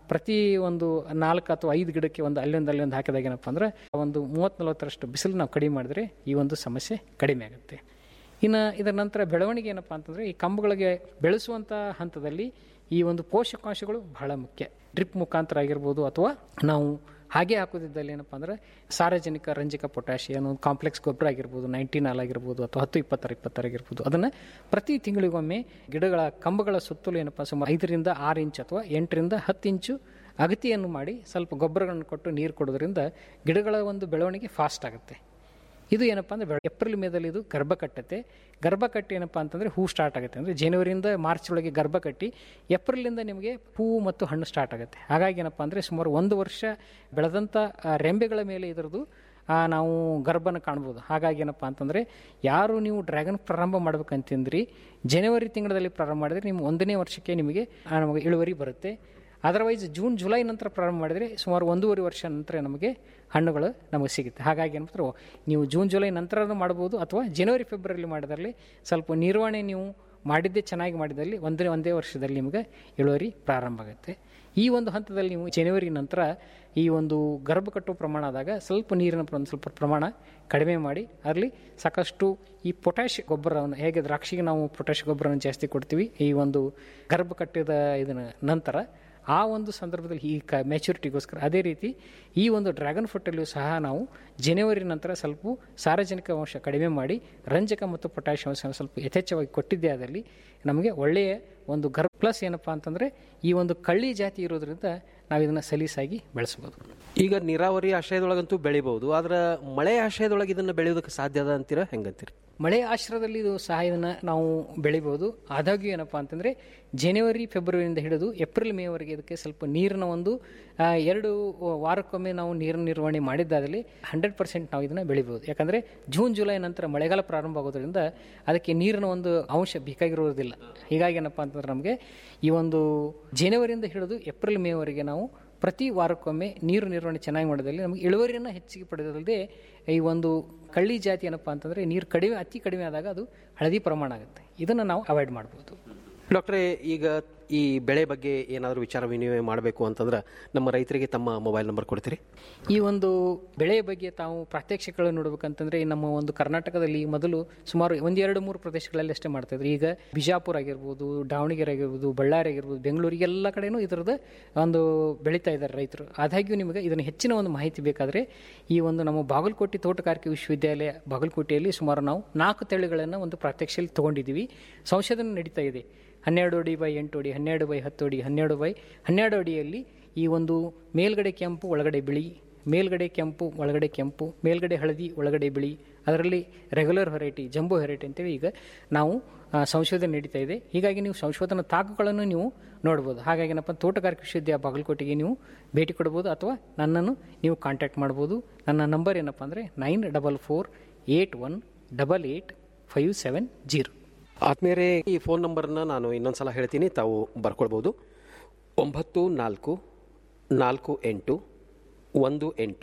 ಪ್ರತಿ ಒಂದು ನಾಲ್ಕು ಅಥವಾ ಐದು ಗಿಡಕ್ಕೆ ಒಂದು ಅಲ್ಲೊಂದು ಅಲ್ಲೊಂದು ಹಾಕಿದಾಗ ಏನಪ್ಪ ಅಂದ್ರೆ ಒಂದು ಮೂವತ್ತು ನಲವತ್ತರಷ್ಟು ಬಿಸಿಲು ನಾವು ಕಡಿಮೆ ಮಾಡಿದ್ರೆ ಈ ಒಂದು ಸಮಸ್ಯೆ ಕಡಿಮೆ ಆಗುತ್ತೆ ಇನ್ನು ಇದರ ನಂತರ ಬೆಳವಣಿಗೆ ಏನಪ್ಪ ಅಂತಂದರೆ ಈ ಕಂಬಗಳಿಗೆ ಬೆಳೆಸುವಂಥ ಹಂತದಲ್ಲಿ ಈ ಒಂದು ಪೋಷಕಾಂಶಗಳು ಬಹಳ ಮುಖ್ಯ ಡ್ರಿಪ್ ಮುಖಾಂತರ ಆಗಿರ್ಬೋದು ಅಥವಾ ನಾವು ಹಾಗೆ ಹಾಕೋದಿದ್ದಲ್ಲಿ ಏನಪ್ಪ ಅಂದರೆ ಸಾರ್ವಜನಿಕ ರಂಜಕ ಪೊಟ್ಯಾಷಿಯನ್ ಕಾಂಪ್ಲೆಕ್ಸ್ ಗೊಬ್ಬರ ಆಗಿರ್ಬೋದು ನೈಂಟಿ ನಾಲ್ ಆಗಿರ್ಬೋದು ಅಥವಾ ಹತ್ತು ಇಪ್ಪತ್ತರ ಇಪ್ಪತ್ತರ ಆಗಿರ್ಬೋದು ಅದನ್ನು ಪ್ರತಿ ತಿಂಗಳಿಗೊಮ್ಮೆ ಗಿಡಗಳ ಕಂಬಗಳ ಸುತ್ತಲೂ ಏನಪ್ಪ ಸುಮಾರು ಐದರಿಂದ ಆರು ಇಂಚ್ ಅಥವಾ ಎಂಟರಿಂದ ಹತ್ತು ಇಂಚು ಅಗತಿಯನ್ನು ಮಾಡಿ ಸ್ವಲ್ಪ ಗೊಬ್ಬರಗಳನ್ನು ಕೊಟ್ಟು ನೀರು ಕೊಡೋದ್ರಿಂದ ಗಿಡಗಳ ಒಂದು ಬೆಳವಣಿಗೆ ಫಾಸ್ಟ್ ಆಗುತ್ತೆ ಇದು ಏನಪ್ಪ ಅಂದರೆ ಏಪ್ರಿಲ್ ಮೇದಲ್ಲಿ ಇದು ಗರ್ಭ ಕಟ್ಟುತ್ತೆ ಗರ್ಭ ಕಟ್ಟಿ ಏನಪ್ಪ ಅಂತಂದರೆ ಹೂ ಸ್ಟಾರ್ಟ್ ಆಗುತ್ತೆ ಅಂದರೆ ಜನವರಿಯಿಂದ ಮಾರ್ಚ್ ಒಳಗೆ ಗರ್ಭ ಕಟ್ಟಿ ಏಪ್ರಿಲಿಂದ ನಿಮಗೆ ಹೂವು ಮತ್ತು ಹಣ್ಣು ಸ್ಟಾರ್ಟ್ ಆಗುತ್ತೆ ಹಾಗಾಗಿ ಏನಪ್ಪ ಅಂದರೆ ಸುಮಾರು ಒಂದು ವರ್ಷ ಬೆಳೆದಂಥ ಆ, ರೆಂಬೆಗಳ ಮೇಲೆ ಇದರದ್ದು ಆ, ನಾವು ಗರ್ಭನ ಕಾಣ್ಬೋದು ಹಾಗಾಗಿ ಏನಪ್ಪ ಅಂತಂದರೆ ಯಾರು ನೀವು ಡ್ರ್ಯಾಗನ್ ಪ್ರಾರಂಭ ಮಾಡ್ಬೇಕಂತಂದ್ರಿ ಜನವರಿ ತಿಂಗಳಲ್ಲಿ ಪ್ರಾರಂಭ ಮಾಡಿದರೆ ನಿಮ್ಮ ಒಂದನೇ ವರ್ಷಕ್ಕೆ ನಿಮಗೆ ಆ, ನಮಗೆ ಇಳುವರಿ ಬರುತ್ತೆ ಅದರ್ವೈಸ್ ಜೂನ್ ಜುಲೈ ನಂತರ ಪ್ರಾರಂಭ ಮಾಡಿದರೆ ಸುಮಾರು ಒಂದೂವರೆ ವರ್ಷ ನಂತರ ನಮಗೆ ಹಣ್ಣುಗಳು ನಮಗೆ ಸಿಗುತ್ತೆ ಹಾಗಾಗಿ ಏನಂತಾರೆ ನೀವು ಜೂನ್ ಜುಲೈ ನಂತರ ಮಾಡ್ಬೋದು ಅಥವಾ ಜನವರಿ ಫೆಬ್ರವರಿ ಮಾಡಿದಲ್ಲಿ ಸ್ವಲ್ಪ ನಿರ್ವಹಣೆ ನೀವು ಮಾಡಿದ್ದೇ ಚೆನ್ನಾಗಿ ಮಾಡಿದಲ್ಲಿ ಒಂದೇ ಒಂದೇ ವರ್ಷದಲ್ಲಿ ನಿಮಗೆ ಇಳುವರಿ ಪ್ರಾರಂಭ ಆಗುತ್ತೆ ಈ ಒಂದು ಹಂತದಲ್ಲಿ ನೀವು ಜನವರಿ ನಂತರ ಈ ಒಂದು ಗರ್ಭ ಕಟ್ಟುವ ಪ್ರಮಾಣ ಆದಾಗ ಸ್ವಲ್ಪ ನೀರಿನ ಪ್ರ- ಒಂದು ಸ್ವಲ್ಪ ಪ್ರಮಾಣ ಕಡಿಮೆ ಮಾಡಿ ಅದರಲ್ಲಿ ಸಾಕಷ್ಟು ಈ ಪೊಟ್ಯಾಶ್ ಗೊಬ್ಬರವನ್ನು ಹೇಗೆ ದ್ರಾಕ್ಷಿಗೆ ನಾವು ಪೊಟ್ಯಾಶ್ ಗೊಬ್ಬರವನ್ನು ಜಾಸ್ತಿ ಕೊಡ್ತೀವಿ ಈ ಒಂದು ಗರ್ಭ ಕಟ್ಟಿದ ಇದನ್ನ ನಂತರ ಆ ಒಂದು ಸಂದರ್ಭದಲ್ಲಿ ಈ ಕ ಮೆಚುರಿಟಿಗೋಸ್ಕರ ಅದೇ ರೀತಿ ಈ ಒಂದು ಡ್ರ್ಯಾಗನ್ ಫ್ರೂಟಲ್ಲಿಯೂ ಸಹ ನಾವು ಜನವರಿ ನಂತರ ಸ್ವಲ್ಪ ಸಾರಜನಕ ಅಂಶ ಕಡಿಮೆ ಮಾಡಿ ರಂಜಕ ಮತ್ತು ಪೊಟ್ಯಾಷ್ ಅಂಶ ಸ್ವಲ್ಪ ಯಥೇಚ್ಛವಾಗಿ ಕೊಟ್ಟಿದ್ದೇ ಆದಲ್ಲಿ ನಮಗೆ ಒಳ್ಳೆಯ ಒಂದು ಗರ್ ಪ್ಲಸ್ ಏನಪ್ಪ ಅಂತಂದರೆ ಈ ಒಂದು ಕಳ್ಳಿ ಜಾತಿ ಇರೋದ್ರಿಂದ ನಾವು ಇದನ್ನು ಸಲೀಸಾಗಿ ಬೆಳೆಸ್ಬೋದು ಈಗ ನೀರಾವರಿ ಆಶ್ರಯದೊಳಗಂತೂ ಬೆಳಿಬಹುದು ಆದ್ರೆ ಮಳೆ ಆಶ್ರಯದೊಳಗೆ ಇದನ್ನು ಬೆಳೆಯೋದಕ್ಕೆ ಸಾಧ್ಯ ಅದ ಅಂತೀರಾ ಹೆಂಗಂತೀರಿ ಮಳೆ ಆಶ್ರಯದಲ್ಲಿ ಇದು ಸಹ ಇದನ್ನು ನಾವು ಬೆಳಿಬೋದು ಆದಾಗ್ಯೂ ಏನಪ್ಪ ಅಂತಂದರೆ ಜನವರಿ ಫೆಬ್ರವರಿಯಿಂದ ಹಿಡಿದು ಏಪ್ರಿಲ್ ಮೇವರೆಗೆ ಇದಕ್ಕೆ ಸ್ವಲ್ಪ ನೀರಿನ ಒಂದು ಆ, ಎರಡು ವಾರಕ್ಕೊಮ್ಮೆ ನಾವು ನೀರಿನ ನಿರ್ವಹಣೆ ಮಾಡಿದ್ದಾದಲ್ಲಿ ಹಂಡ್ರೆಡ್ ಪರ್ಸೆಂಟ್ ನಾವು ಇದನ್ನು ಬೆಳಿಬೋದು ಯಾಕಂದರೆ ಜೂನ್ ಜುಲೈ ನಂತರ ಮಳೆಗಾಲ ಪ್ರಾರಂಭ ಆಗೋದ್ರಿಂದ ಅದಕ್ಕೆ ನೀರಿನ ಒಂದು ಅಂಶ ಬೇಕಾಗಿರೋದಿಲ್ಲ ಹೀಗಾಗಿ ಏನಪ್ಪ ಅಂತಂದ್ರೆ ನಮಗೆ ಈ ಒಂದು ಜನವರಿಯಿಂದ ಹಿಡಿದು ಏಪ್ರಿಲ್ ಮೇವರೆಗೆ ನಾವು ಪ್ರತಿ ವಾರಕ್ಕೊಮ್ಮೆ ನೀರು ನಿರ್ವಹಣೆ ಚೆನ್ನಾಗಿ ಮಾಡೋದ್ರಲ್ಲಿ ನಮಗೆ ಇಳುವರಿಯನ್ನು ಹೆಚ್ಚಿಗೆ ಪಡೆಯೋದಲ್ಲದೆ ಈ ಒಂದು ಕಳ್ಳಿ ಜಾತಿ ಏನಪ್ಪ ಅಂತಂದರೆ ನೀರು ಕಡಿಮೆ ಅತಿ ಕಡಿಮೆ ಆದಾಗ ಅದು ಹಳದಿ ಪ್ರಮಾಣ ಆಗುತ್ತೆ ಇದನ್ನು ನಾವು ಅವಾಯ್ಡ್ ಮಾಡ್ಬೋದು ಡಾಕ್ಟ್ರೇ ಈಗ ಈ ಬೆಳೆ ಬಗ್ಗೆ ಏನಾದರೂ ವಿಚಾರ ವಿನಿಮಯ ಮಾಡಬೇಕು ಅಂತಂದ್ರೆ ನಮ್ಮ ರೈತರಿಗೆ ತಮ್ಮ ಮೊಬೈಲ್ ನಂಬರ್ ಕೊಡ್ತೀರಿ ಈ ಒಂದು ಬೆಳೆಯ ಬಗ್ಗೆ ತಾವು ಪ್ರಾತ್ಯಕ್ಷಿಕಗಳನ್ನು ನೋಡ್ಬೇಕಂತಂದ್ರೆ ಈ ನಮ್ಮ ಒಂದು ಕರ್ನಾಟಕದಲ್ಲಿ ಮೊದಲು ಸುಮಾರು ಒಂದೆರಡು ಮೂರು ಪ್ರದೇಶಗಳಲ್ಲಿ ಅಷ್ಟೇ ಮಾಡ್ತಾ ಇದ್ರು ಈಗ ಬಿಜಾಪುರ ಆಗಿರ್ಬೋದು ದಾವಣಗೆರೆ ಆಗಿರ್ಬೋದು ಬಳ್ಳಾರಿ ಆಗಿರ್ಬೋದು ಬೆಂಗಳೂರಿಗೆ ಎಲ್ಲ ಕಡೆನೂ ಇದರದ್ದು ಒಂದು ಬೆಳೀತಾ ಇದ್ದಾರೆ ರೈತರು ಆದಾಗ್ಯೂ ನಿಮಗೆ ಇದನ್ನು ಹೆಚ್ಚಿನ ಒಂದು ಮಾಹಿತಿ ಬೇಕಾದರೆ ಈ ಒಂದು ನಮ್ಮ ಬಾಗಲಕೋಟೆ ತೋಟಗಾರಿಕೆ ವಿಶ್ವವಿದ್ಯಾಲಯ ಬಾಗಲಕೋಟೆಯಲ್ಲಿ ಸುಮಾರು ನಾವು ನಾಲ್ಕು ತಳಿಗಳನ್ನು ಒಂದು ಪ್ರಾತ್ಯಕ್ಷಿಯಲ್ಲಿ ತಗೊಂಡಿದ್ದೀವಿ ಸಂಶೋಧನೆ ನಡೀತಾ ಇದೆ ಹನ್ನೆರಡು ಅಡಿ ಬೈ ಎಂಟು ಅಡಿ ಹನ್ನೆರಡು ಬೈ ಹತ್ತು ಅಡಿ ಹನ್ನೆರಡು ಬೈ ಹನ್ನೆರಡು ಅಡಿಯಲ್ಲಿ ಈ ಒಂದು ಮೇಲ್ಗಡೆ ಕೆಂಪು ಒಳಗಡೆ ಬಿಳಿ ಮೇಲ್ಗಡೆ ಕೆಂಪು ಒಳಗಡೆ ಕೆಂಪು ಮೇಲ್ಗಡೆ ಹಳದಿ ಒಳಗಡೆ ಬಿಳಿ ಅದರಲ್ಲಿ ರೆಗ್ಯುಲರ್ ವೆರೈಟಿ ಜಂಬೋ ವೆರೈಟಿ ಅಂತೇಳಿ ಈಗ ನಾವು ಆ, ಸಂಶೋಧನೆ ನಡೀತಾ ಇದೆ ಹೀಗಾಗಿ ನೀವು ಸಂಶೋಧನಾ ತಾಕುಗಳನ್ನು ನೀವು ನೋಡ್ಬೋದು ಹಾಗಾಗಿ ಏನಪ್ಪ ತೋಟಗಾರಿಕೆ ವಿಶ್ವವಿದ್ಯಾಲಯ ಬಾಗಲಕೋಟೆಗೆ ನೀವು ಭೇಟಿ ಕೊಡ್ಬೋದು ಅಥವಾ ನನ್ನನ್ನು ನೀವು ಕಾಂಟ್ಯಾಕ್ಟ್ ಮಾಡ್ಬೋದು ನನ್ನ ನಂಬರ್ ಏನಪ್ಪ ಅಂದರೆ nine double four eight one double eight five seven zero ಆತ್ಮೀಯರೇ ಈ ಫೋನ್ ನಂಬರ್ನ ನಾನು ಇನ್ನೊಂದ್ಸಲ ಹೇಳ್ತೀನಿ ತಾವು ಬರ್ಕೊಳ್ಬೋದು ಒಂಬತ್ತು ನಾಲ್ಕು ನಾಲ್ಕು ಎಂಟು ಒಂದು ಎಂಟು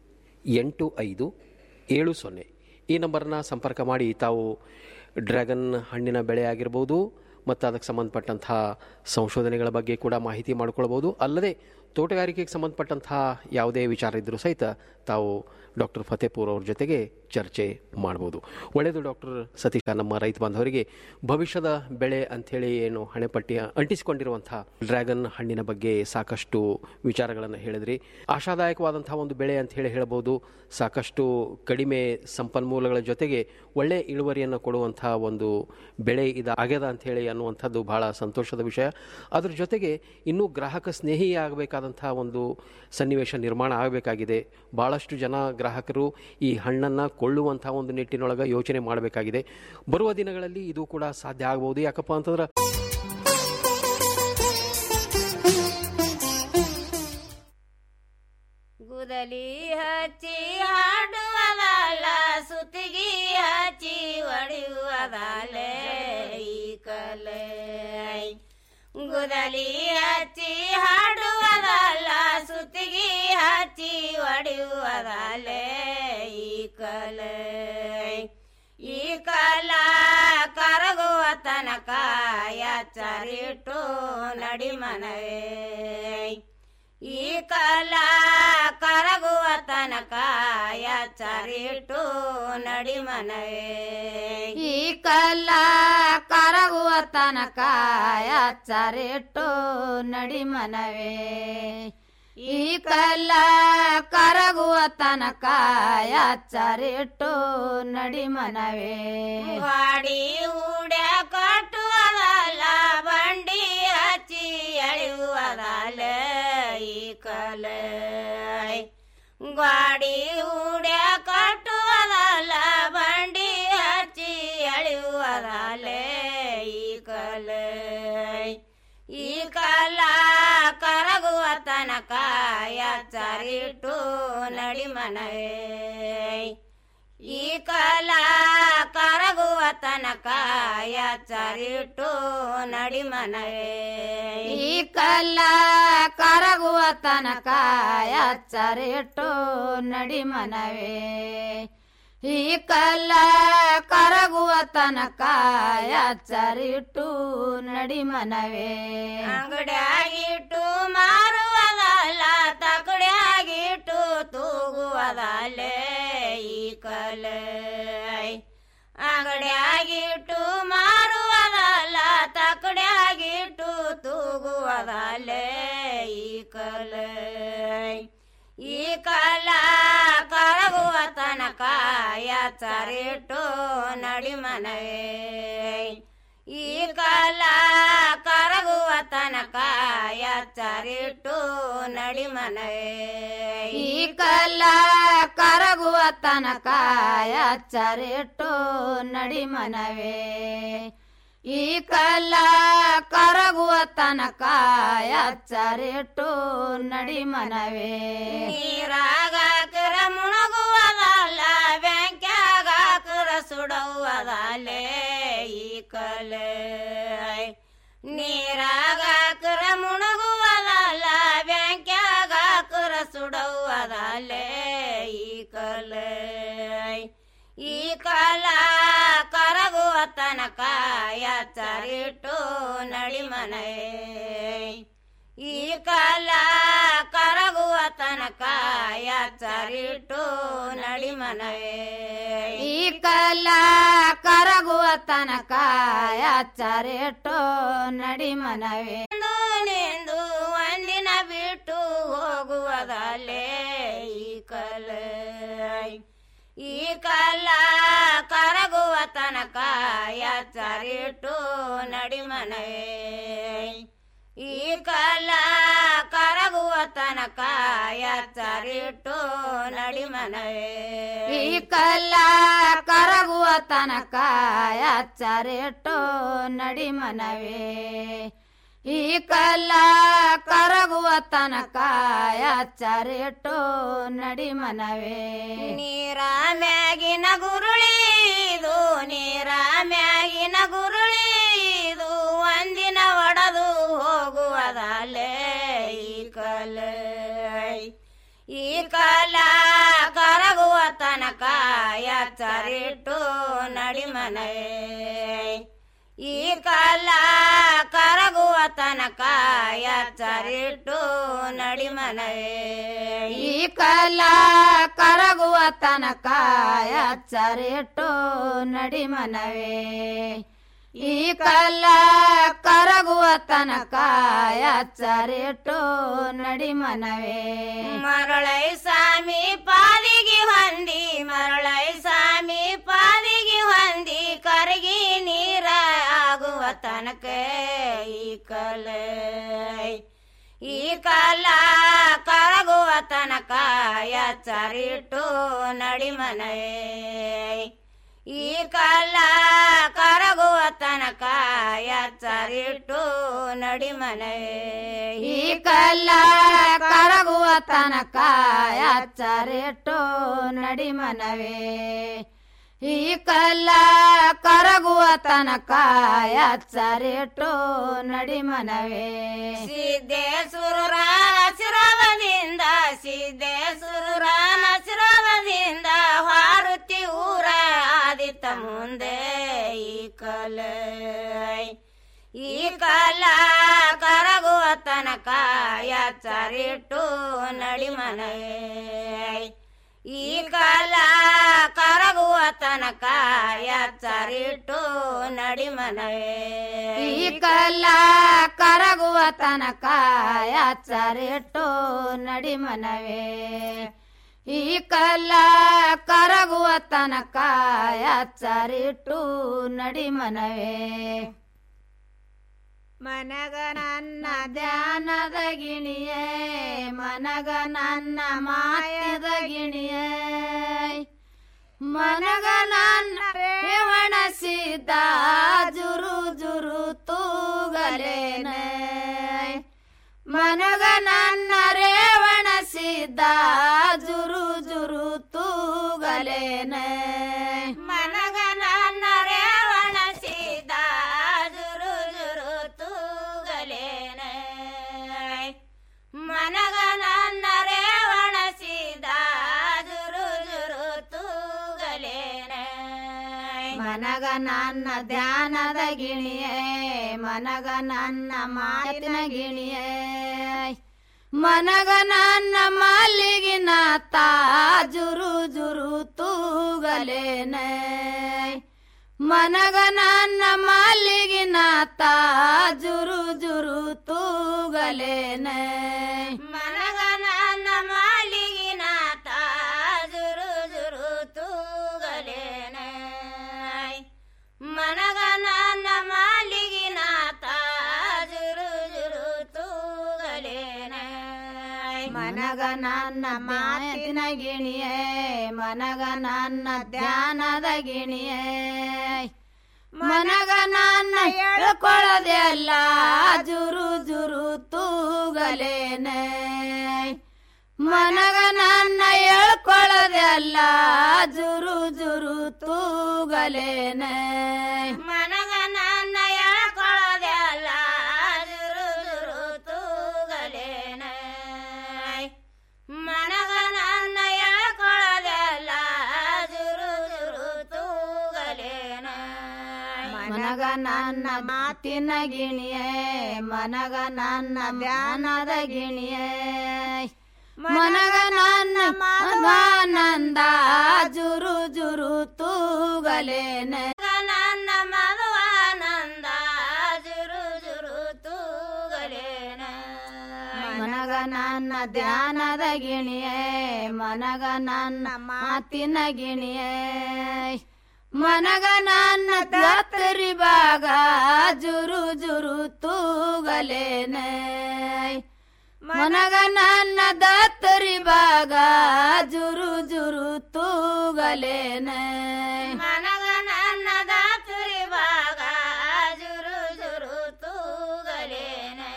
ಎಂಟು ಐದು ಏಳು ಸೊನ್ನೆ ಈ ನಂಬರ್ನ ಸಂಪರ್ಕ ಮಾಡಿ ತಾವು ಡ್ರ್ಯಾಗನ್ ಹಣ್ಣಿನ ಬೆಳೆ ಆಗಿರ್ಬೋದು ಮತ್ತು ಅದಕ್ಕೆ ಸಂಬಂಧಪಟ್ಟಂತಹ ಸಂಶೋಧನೆಗಳ ಬಗ್ಗೆ ಕೂಡ ಮಾಹಿತಿ ಮಾಡಿಕೊಳ್ಬೋದು ಅಲ್ಲದೆ ತೋಟಗಾರಿಕೆಗೆ ಸಂಬಂಧಪಟ್ಟಂತಹ ಯಾವುದೇ ವಿಚಾರ ಇದ್ದರೂ ಸಹಿತ ತಾವು ಡಾಕ್ಟರ್ ಫತೇಪುರ್ ಅವ್ರ ಜೊತೆಗೆ ಚರ್ಚೆ ಮಾಡ್ಬೋದು ಒಳ್ಳೆಯದು ಡಾಕ್ಟರ್ ಸತೀಶ ನಮ್ಮ ರೈತ ಬಾಂಧವರಿಗೆ ಭವಿಷ್ಯದ ಬೆಳೆ ಅಂಥೇಳಿ ಏನು ಹಣೆಪಟ್ಟಿ ಅಂಟಿಸಿಕೊಂಡಿರುವಂತಹ ಡ್ರ್ಯಾಗನ್ ಹಣ್ಣಿನ ಬಗ್ಗೆ ಸಾಕಷ್ಟು ವಿಚಾರಗಳನ್ನು ಹೇಳಿದ್ರಿ ಆಶಾದಾಯಕವಾದಂತಹ ಒಂದು ಬೆಳೆ ಅಂತ ಹೇಳಿ ಹೇಳ್ಬೋದು ಸಾಕಷ್ಟು ಕಡಿಮೆ ಸಂಪನ್ಮೂಲಗಳ ಜೊತೆಗೆ ಒಳ್ಳೆ ಇಳುವರಿಯನ್ನು ಕೊಡುವಂತಹ ಒಂದು ಬೆಳೆ ಇದು ಆಗ್ಯದ ಅಂಥೇಳಿ ಅನ್ನುವಂಥದ್ದು ಬಹಳ ಸಂತೋಷದ ವಿಷಯ ಅದ್ರ ಜೊತೆಗೆ ಇನ್ನೂ ಗ್ರಾಹಕ ಸ್ನೇಹಿ ಆಗಬೇಕಾದಂತಹ ಒಂದು ಸನ್ನಿವೇಶ ನಿರ್ಮಾಣ ಆಗಬೇಕಾಗಿದೆ ಭಾಳಷ್ಟು ಜನ ಗ್ರಾಹಕರು ಈ ಹಣ್ಣನ್ನು ಕೊಳ್ಳುವಂಥ ಒಂದು ನಿಟ್ಟಿನೊಳಗೆ ಯೋಚನೆ ಮಾಡಬೇಕಾಗಿದೆ ಬರುವ ದಿನಗಳಲ್ಲಿ ಇದು ಕೂಡ ಸಾಧ್ಯ ಆಗಬಹುದು ಯಾಕಪ್ಪ ಅಂತಂದ್ರೆ ಗುದಲಿ ಹಚ್ಚಿ ಹಾಡುವುದಲ್ಲ ಸುತ್ತಿಗಿ ಹಚ್ಚಿ ಹೊಡೆಯುವುದಲ್ಲೇ ಈ ಕಲೆ ಗುದಲಿ ಹಚ್ಚಿ ಹಾಡುವುದಲ್ಲ ಸುತ್ತಿಗಿ ಹಚ್ಚಿ ಹೊಡೆಯುವುದಲ್ಲೇ ಈ ಕಲೆ ಈ ಕಲ ಕರಗುವ ತನಕ ಎಚ್ಚರಿಟ್ಟು ನಡಿ ಮನವೇ ಕಲ ಕರಗುವ ತನಕ ಎಚ್ಚರಿಟ್ಟು ನಡಿ ಮನವೇ ಈ ಕಲ್ಲ ಕರಗುವ ತನಕ ಎಚ್ಚರಿಟ್ಟು ನಡಿ ಮನವೇ ಈ ಕಲ್ಲ ಕರಗುವ ತನಕ ಎಚ್ಚರಿಟ್ಟು ನಡಿ ಮನವೇ ಗಾಡಿ ಹೂಡ್ಯ ಕಟ್ಟುವುದಲ್ಲ ಬಂಡಿ ಹಚ್ಚಿ ಎಳೆಯುವುದಲ್ಲ ಈ ಕಲೆ ಗಾಡಿ ಹೂಡ್ಯ ಕಟ್ಟುವುದಲ್ಲ ಬಂಡಿ ಹಚ್ಚಿ ಎಳೆಯುವುದಲ್ಲ ಈ ಕಲೆ ಈ ಕಾಲ ಕರಗುವ ತನಕ ಎಚ್ಚರಿಟ್ಟು ನಡಿ ಮನವೇ ಈ ಕಾಲ ಕರಗುವ ತನಕ ಎಚ್ಚರಿಟ್ಟು ನಡಿ ಮನವೇ ಈ ಕಲ್ಲ ಕರಗುವ ತನಕ ಎಚ್ಚರಿಟ್ಟು ನಡಿ ಮನವೇ ಈ ಕಲ್ಲ ಕರಗುವ ತನಕ ಎಚ್ಚರಿಟ್ಟು ನಡಿ ಮನವೇ ಅಂಗಡಿಯಾಗಿಟ್ಟು ಮಾರುವುದಲ್ಲ ತಕಡಿಯಾಗಿಟ್ಟು ತೂಗುವುದಲ್ಲೇ ಈ ಕಲೆ ಅಂಗಡಿಯಾಗಿಟ್ಟು ಮಾರುವುದಲ್ಲ ತಕಡಿಯಾಗಿಟ್ಟು ತೂಗುವುದಲ್ಲೇ ಈ ಕಲೆ ಈ ಕಾಲ ಕರಗುವ ತನಕ ಎಚ್ಚರಿಟ್ಟು ನಡಿ ಮನವೇ ಈ ಕಾಲ ಕರಗುವ ತನಕ ಎಚ್ಚರಿಟ್ಟು ನಡಿ ಮನವೇ ಈ ಕಲ್ಲ ಕರಗುವ ತನಕ ಎಚ್ಚರಿಟ್ಟು ನಡಿ ಮನವೇ ಈ ಕಲ್ಲ ಕರಗುವ ತನಕ ಎಚ್ಚರಿಟ್ಟು ನಡಿ ಮನವೇ ನೀರಾಗ ಕರ ಮುಣಗುವುದಲ್ಲ ಬ್ಯಾಂಕ್ಯಾಗ ಕರ ಸುಡುವುದಲ್ಲೇ ಈ ಕಲೆ ನೀರಾಗ ಕರ ಮುಣಗುವುದಲ್ಲ ಬ್ಯಾಂಕ್ಯಾಗ ಕರ ಸುಡುವುದಲ್ಲೇ ಈ ಕಲೆ ಈ ಕಾಲ ಕರಗುವ ತನಕ ಎಚ್ಚರಿಟ್ಟು ನಡಿ ಮನವೇ ಈ ಕಾಲ ಕರಗುವ ತನಕ ಎಚ್ಚರಿಟ್ಟು ನಡಿ ಮನವೇ ಈ ಕಲ್ಲ ಕರಗುವ ತನಕ ಎಚ್ಚರಿಟ್ಟು ನಡಿ ಮನವೇ ನಿಂದು ಒಂದಿನ ಬಿಟ್ಟು ಹೋಗುವುದಲ್ಲೇ ಈ ಕಲೆ ಈ ಕಾಲ ಕರಗುವ ತನಕ ಎಚ್ಚರಿಟ್ಟು ನಡಿ ಮನವೇ ಈ ಕಾಲ ಕರಗುವ ತನಕ ಎಚ್ಚರಿಟ್ಟು ನಡಿ ಮನವೇ ಈ ಕಲ್ಲ ಕರಗುವ ತನಕ ಎಚ್ಚರಿಟ್ಟು ನಡಿ ಮನವೇ ಈ ಕಲ್ಲ ಕರಗುವ ತನಕ ಎಚ್ಚರಿಟ್ಟು ನಡಿ ಮನವೇ ನೀರ ಮ್ಯಾಗಿನ ಗುರುಳಿದು ನೀರ ಮ್ಯಾಗಿನ ಗುರುಳಿದು ಒಂದಿನ ಒಡೆದು ಹೋಗುವುದಲ್ಲೇ ಈ ಕಲೆ ಈ ಕಾಲ ಕರಗುವ ತನಕ ಎಚ್ಚರಿಟ್ಟು ನಡಿ ಮನವೇ ಈ ಕಾಲ ಕರಗುವ ತನಕ ಎಚ್ಚರಿಟ್ಟು ನಡಿ ಮನವೇ ಈ ಕಲ್ಲ ಕರಗುವ ತನಕ ಎಚ್ಚರಿಟ್ಟು ನಡಿ ಮನವೇ ಈ ಕಲ್ಲ ಕರಗುವ ತನಕ ಎಚ್ಚರಿಟ್ಟು ನಡಿ ಮನವೇ ಮರಳೈ ಸ್ವಾಮಿ ಪಾದಿಗೆ ಹೊಂದಿ ಮರಳೈ ಸ್ವಾಮಿ ಪಾದಿಗೆ ಹೊಂದಿ ಕರಗಿ ನೀರ ಆಗುವ ತನಕ ಈ ಕಲೆ ಈ ಕಾಲ ಕರಗುವ ತನಕ ಎಚ್ಚರಿಟ್ಟು ನಡಿ ಮನವೇ ಈ ಕಾಲ ಕರಗುವ ತನಕ ಎಚ್ಚರಿಟ್ಟು ನಡಿ ಮನವೇ ಈ ಕಲ್ಲ ಕರಗುವ ತನಕ ಎಚ್ಚರಿಟ್ಟು ನಡಿ ಮನವೇ ಈ ಕಲ್ಲ ಕರಗುವ ತನಕ ಎಚ್ಚರಿಟ್ಟು ನಡಿ ಮನವೇ ಸಿದ್ದೇಶ್ವರ ಶಿರವದಿಂದ ಸಿದ್ದೇಶ್ವರ ಶಿರವದಿಂದ ಹಾರುತಿ ಊರ ಆದಿತ್ತ ಮುಂದೆ ಈ ಕಲೆ ಈ ಕಾಲ ಕರ ಕರಗುವ ತನಕ ಎಚ್ಚರಿಟ್ಟು ನಡಿಮನವೇ ಈ ಕಾಲ ಕರಗುವ ತನಕ ಎಚ್ಚರಿಟ್ಟು ನಡಿಮನವೇ ಈ ಕಲ್ಲ ಕರಗುವ ತನಕ ಎಚ್ಚರಿಟ್ಟು ನಡಿಮನವೇ ಈ ಕಲ್ಲ ಕರಗುವ ತನಕ ಎಚ್ಚರಿಟ್ಟು ನಡಿಮನವೇ ಮನಗ ನನ್ನ ಧ್ಯಾನದ ಗಿಣಿಯೇ ಮನಗ ನನ್ನ ಮಾಯದ ಗಿಣಿಯೇ ಮನಗ ನನ್ನ ರೇವಣಸಿದ್ದ ಜುರು ಜುರು ತೂಗಲೇನೆ ಮನಗ ನನ್ನ ರೇವಣಸಿದ್ದ ಜುರು ಜುರು ತೂಗಲೇನೆ ಮನಗ ನನ್ನ ರೇವಣ ಸೀದ ಜುರು ಜುರು ತೂಗಲೇನೆ ಮನಗ ನನ್ನ ರೇವಣ ಸೀದ ಜುರು ಜುರು ತೂಗಲೇನೆ ಮನಗ ನನ್ನ ಧ್ಯಾನದ ಗಿಣಿಯೇ ಮನಗ ನನ್ನ ಮಾತಿನ ಗಿಣಿಯೇ ಮನಗ ನನ್ನ ಮಲ್ಲಿಗಿನ ತಾಜುರು ಜುರು ತೂಗಲೇನೆ ಮನಗ ನನ್ನ ಮಲ್ಲಿಗಿನ ತಾಜುರು ಜುರು ತೂಗಲೇನೆ ಮನಗ ನನ್ನ ಮಾಲಿಗಿನ ತಾಜುರು ಜುರು ತೂಗಲೇನೆ ಮನಗ ನನ್ನ ಮಾಲಿಗಿನ ತಾಜುರು ಜುರು ತೂಗಲೇನೆ ಮನಗ ನನ್ನ ಮಾತಿನ ಗಿಣಿಯೇ ಮನಗ ನನ್ನ ಧ್ಯಾನದ ಗಿಣಿಯೇ ಮನಗ ನನ್ನ ಹೇಳ್ಕೊಳ್ಳದೆ ಅಲ್ಲ ಜುರು ಜುರು ತೂಗಲೇನೆ ಮನಗ ನನ್ನ ಹೇಳ್ಕೊಳ್ಳದೆ ಅಲ್ಲ ಜುರು ಜುರು ತೂಗಲೇನೆ ಮನಗ ನನ್ನ ಹೇಳ್ಕೊಳ್ಳದೆ ಅಲ್ಲ ಜುರು ಜುರು ತೂಗಲೇನೆ ಮನಗ ನನ್ನ ಹೇಳ್ಕೊಳ್ಳದೆ ಅಲ್ಲ ಜುರು ಜುರು ತೂಗಲೇನೆ ಮನಗ ನನ್ನ ಮಾತಿನ ಗಿಣಿಯೇ ಮನಗ ನನ್ನ ಧ್ಯಾನದ ಗಿಣಿಯೇ ಮನಗ ನನ್ನ ಮನಗಾನಂದ ಜುರು ಜುರು ತೂಗಲೇನೆ ನನ್ನ ಮಧುವಾನಂದ ಜುರು ಜುರು ತೂಗಲೇನೆ ಮನಗ ನನ್ನ ಧ್ಯಾನದ ಗಿಣಿಯೇ ಮನಗ ನನ್ನ ಮಾತಿನ ಗಿಣಿಯೇ ಮನಗ ನನ್ನ ದತ್ತರಿ ಭಾಗ ಜುರು ಜುರು ತೂಗಲೇನೆ ಮನಗ ನನ್ನ ದತ್ತರಿ ಭಾಗ ಜುರು ಜುರು ತೂಗಲೇನೆ ಮನಗ ನನ್ನ ದಾತುರಿ ಭಾಗ ಜುರು ಜುರು ತೂಗಲೇನೆ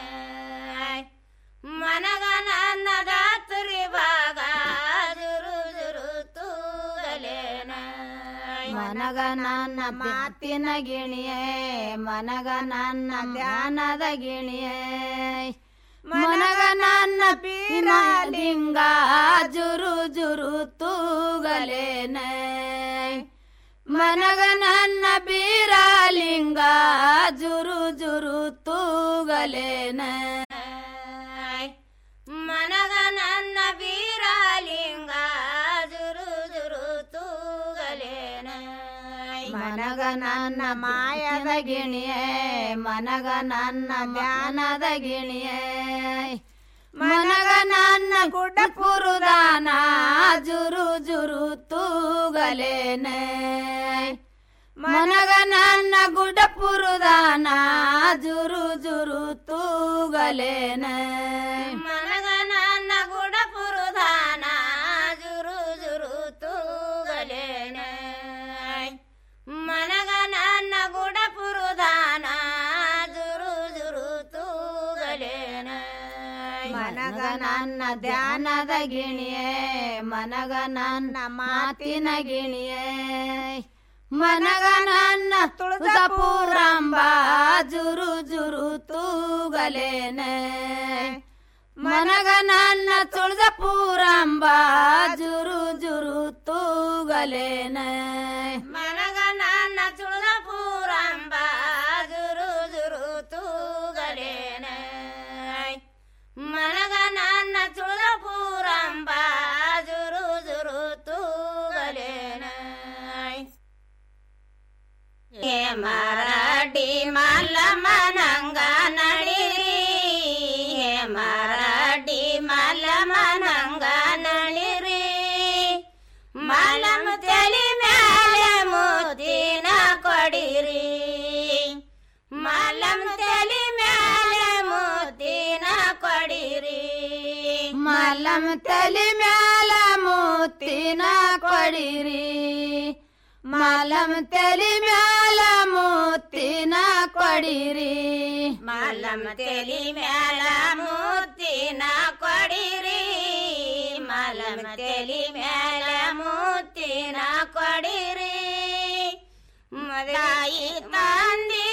ಮನಗ ನನ್ನ ದಾತುರಿ ಭಾಗ ಜುರು ಜುರು ತೂಗಲೇನೆ ಮನಗ ನನ್ನ ಮಾತಿನ ಗಿಣಿಯೇ ಮನಗ ನನ್ನ ಧ್ಯಾನದ ಗಿಣಿಯೇ ಮನಗ ನನ್ನ ಪೀರಲಿಂಗ ಜುರು ಜುರು ತೂಗಲೇನೆ ಮನಗ ನನ್ನ ಬೀರಲಿಂಗ ಜುರು ಜುರು ತೂಗಲೇನೆ ಮನಗ ನನ್ನ ಬೀರಲಿಂಗ ಜುರು ಜುರು ತೂಗಲೇನೆ ಮನಗ ನನ್ನ ಮಾಯದ ಗಿಣಿಯೇ ಮನಗ ನನ್ನ ಧ್ಯಾನದ ಗಿಣಿಯೇ ಮನಗ ನನ್ನ ಗುಡ್ಡ ಪುರುದಾನ ಜುರು ಜುರು ತೂಗಲೇನೆ ಮನಗ ನನ್ನ ಗುಡ್ಡ ಪುರುದಾನ ಜುರು ಜುರು ತೂಗಲೇನೆ ಮನಗ ನನ್ನ ಗುಡಪುರುಧಾನ ಜುರು ಜುರು ತೂಗಲೇನೆ ಮನಗ ನನ್ನ ಗುಡಪುರುಧಾನ ಜುರು ಜುರು ತೂಗಲೇನೆ ಮನಗ ನನ್ನ ಧ್ಯಾನದ ಗಿಣಿಯೇ ಮನಗ ನನ್ನ ಮಾತಿನ ಗಿಣಿಯೇ ಮನಗ ನನ್ನ ತುಳಸಪುರಾಂಬ ಜುರು ಜುರು ತೂಗಲೇನೆ ಮನಗ ನನ್ನ ತುಳಸಪುರಾಂಬ ಜುರು ಜುರು ತೂಗಲೇನೆ ಮನಗ ನನ್ನ ತುಳಪೂರಂಬ ಜುರು ಜುರು ತೂಗಲೇನೆ ಕಂಬ ಜುರು ಜುರು ತೂಗಲೇನ ಹೇ ಮರಾಠಿ ಮಲ್ಲಮ್ಮನಂಗ ನಳಿರಿ ಹೇ ಮರಾಠಿ ಮಲ್ಲಮ್ಮನಂಗ ನಳಿರಿ ಮಲಮ ತಲಿ ಮ್ಯಾಲೆ ಮೋತಿನ ಕೊಡಿರಿ ಮಲಂ ತಲಿ ಮ್ಯಾಲೆ ಮೋತಿನ ಕೊಡಿರಿ ಮಲ್ಲಂ ತಲಿ ಮ್ಯಾಲ ಮೂತಿನ ಕೊಡಿರಿ ಮಲಂ ತಲಿ ಮ್ಯಾಲ ಮೂತಿನ ಕೊಡಿರಿ ಮಲಂ ತಲಿ ಮ್ಯಾಲ ಮೂತಿನ ಕೊಡಿರಿ ಮಲಂ ತಲಿ ಮ್ಯಾಲ ಮೂತಿನ ಕೊಡಿರಿ ಮದಾಯಿ ತಂದಿ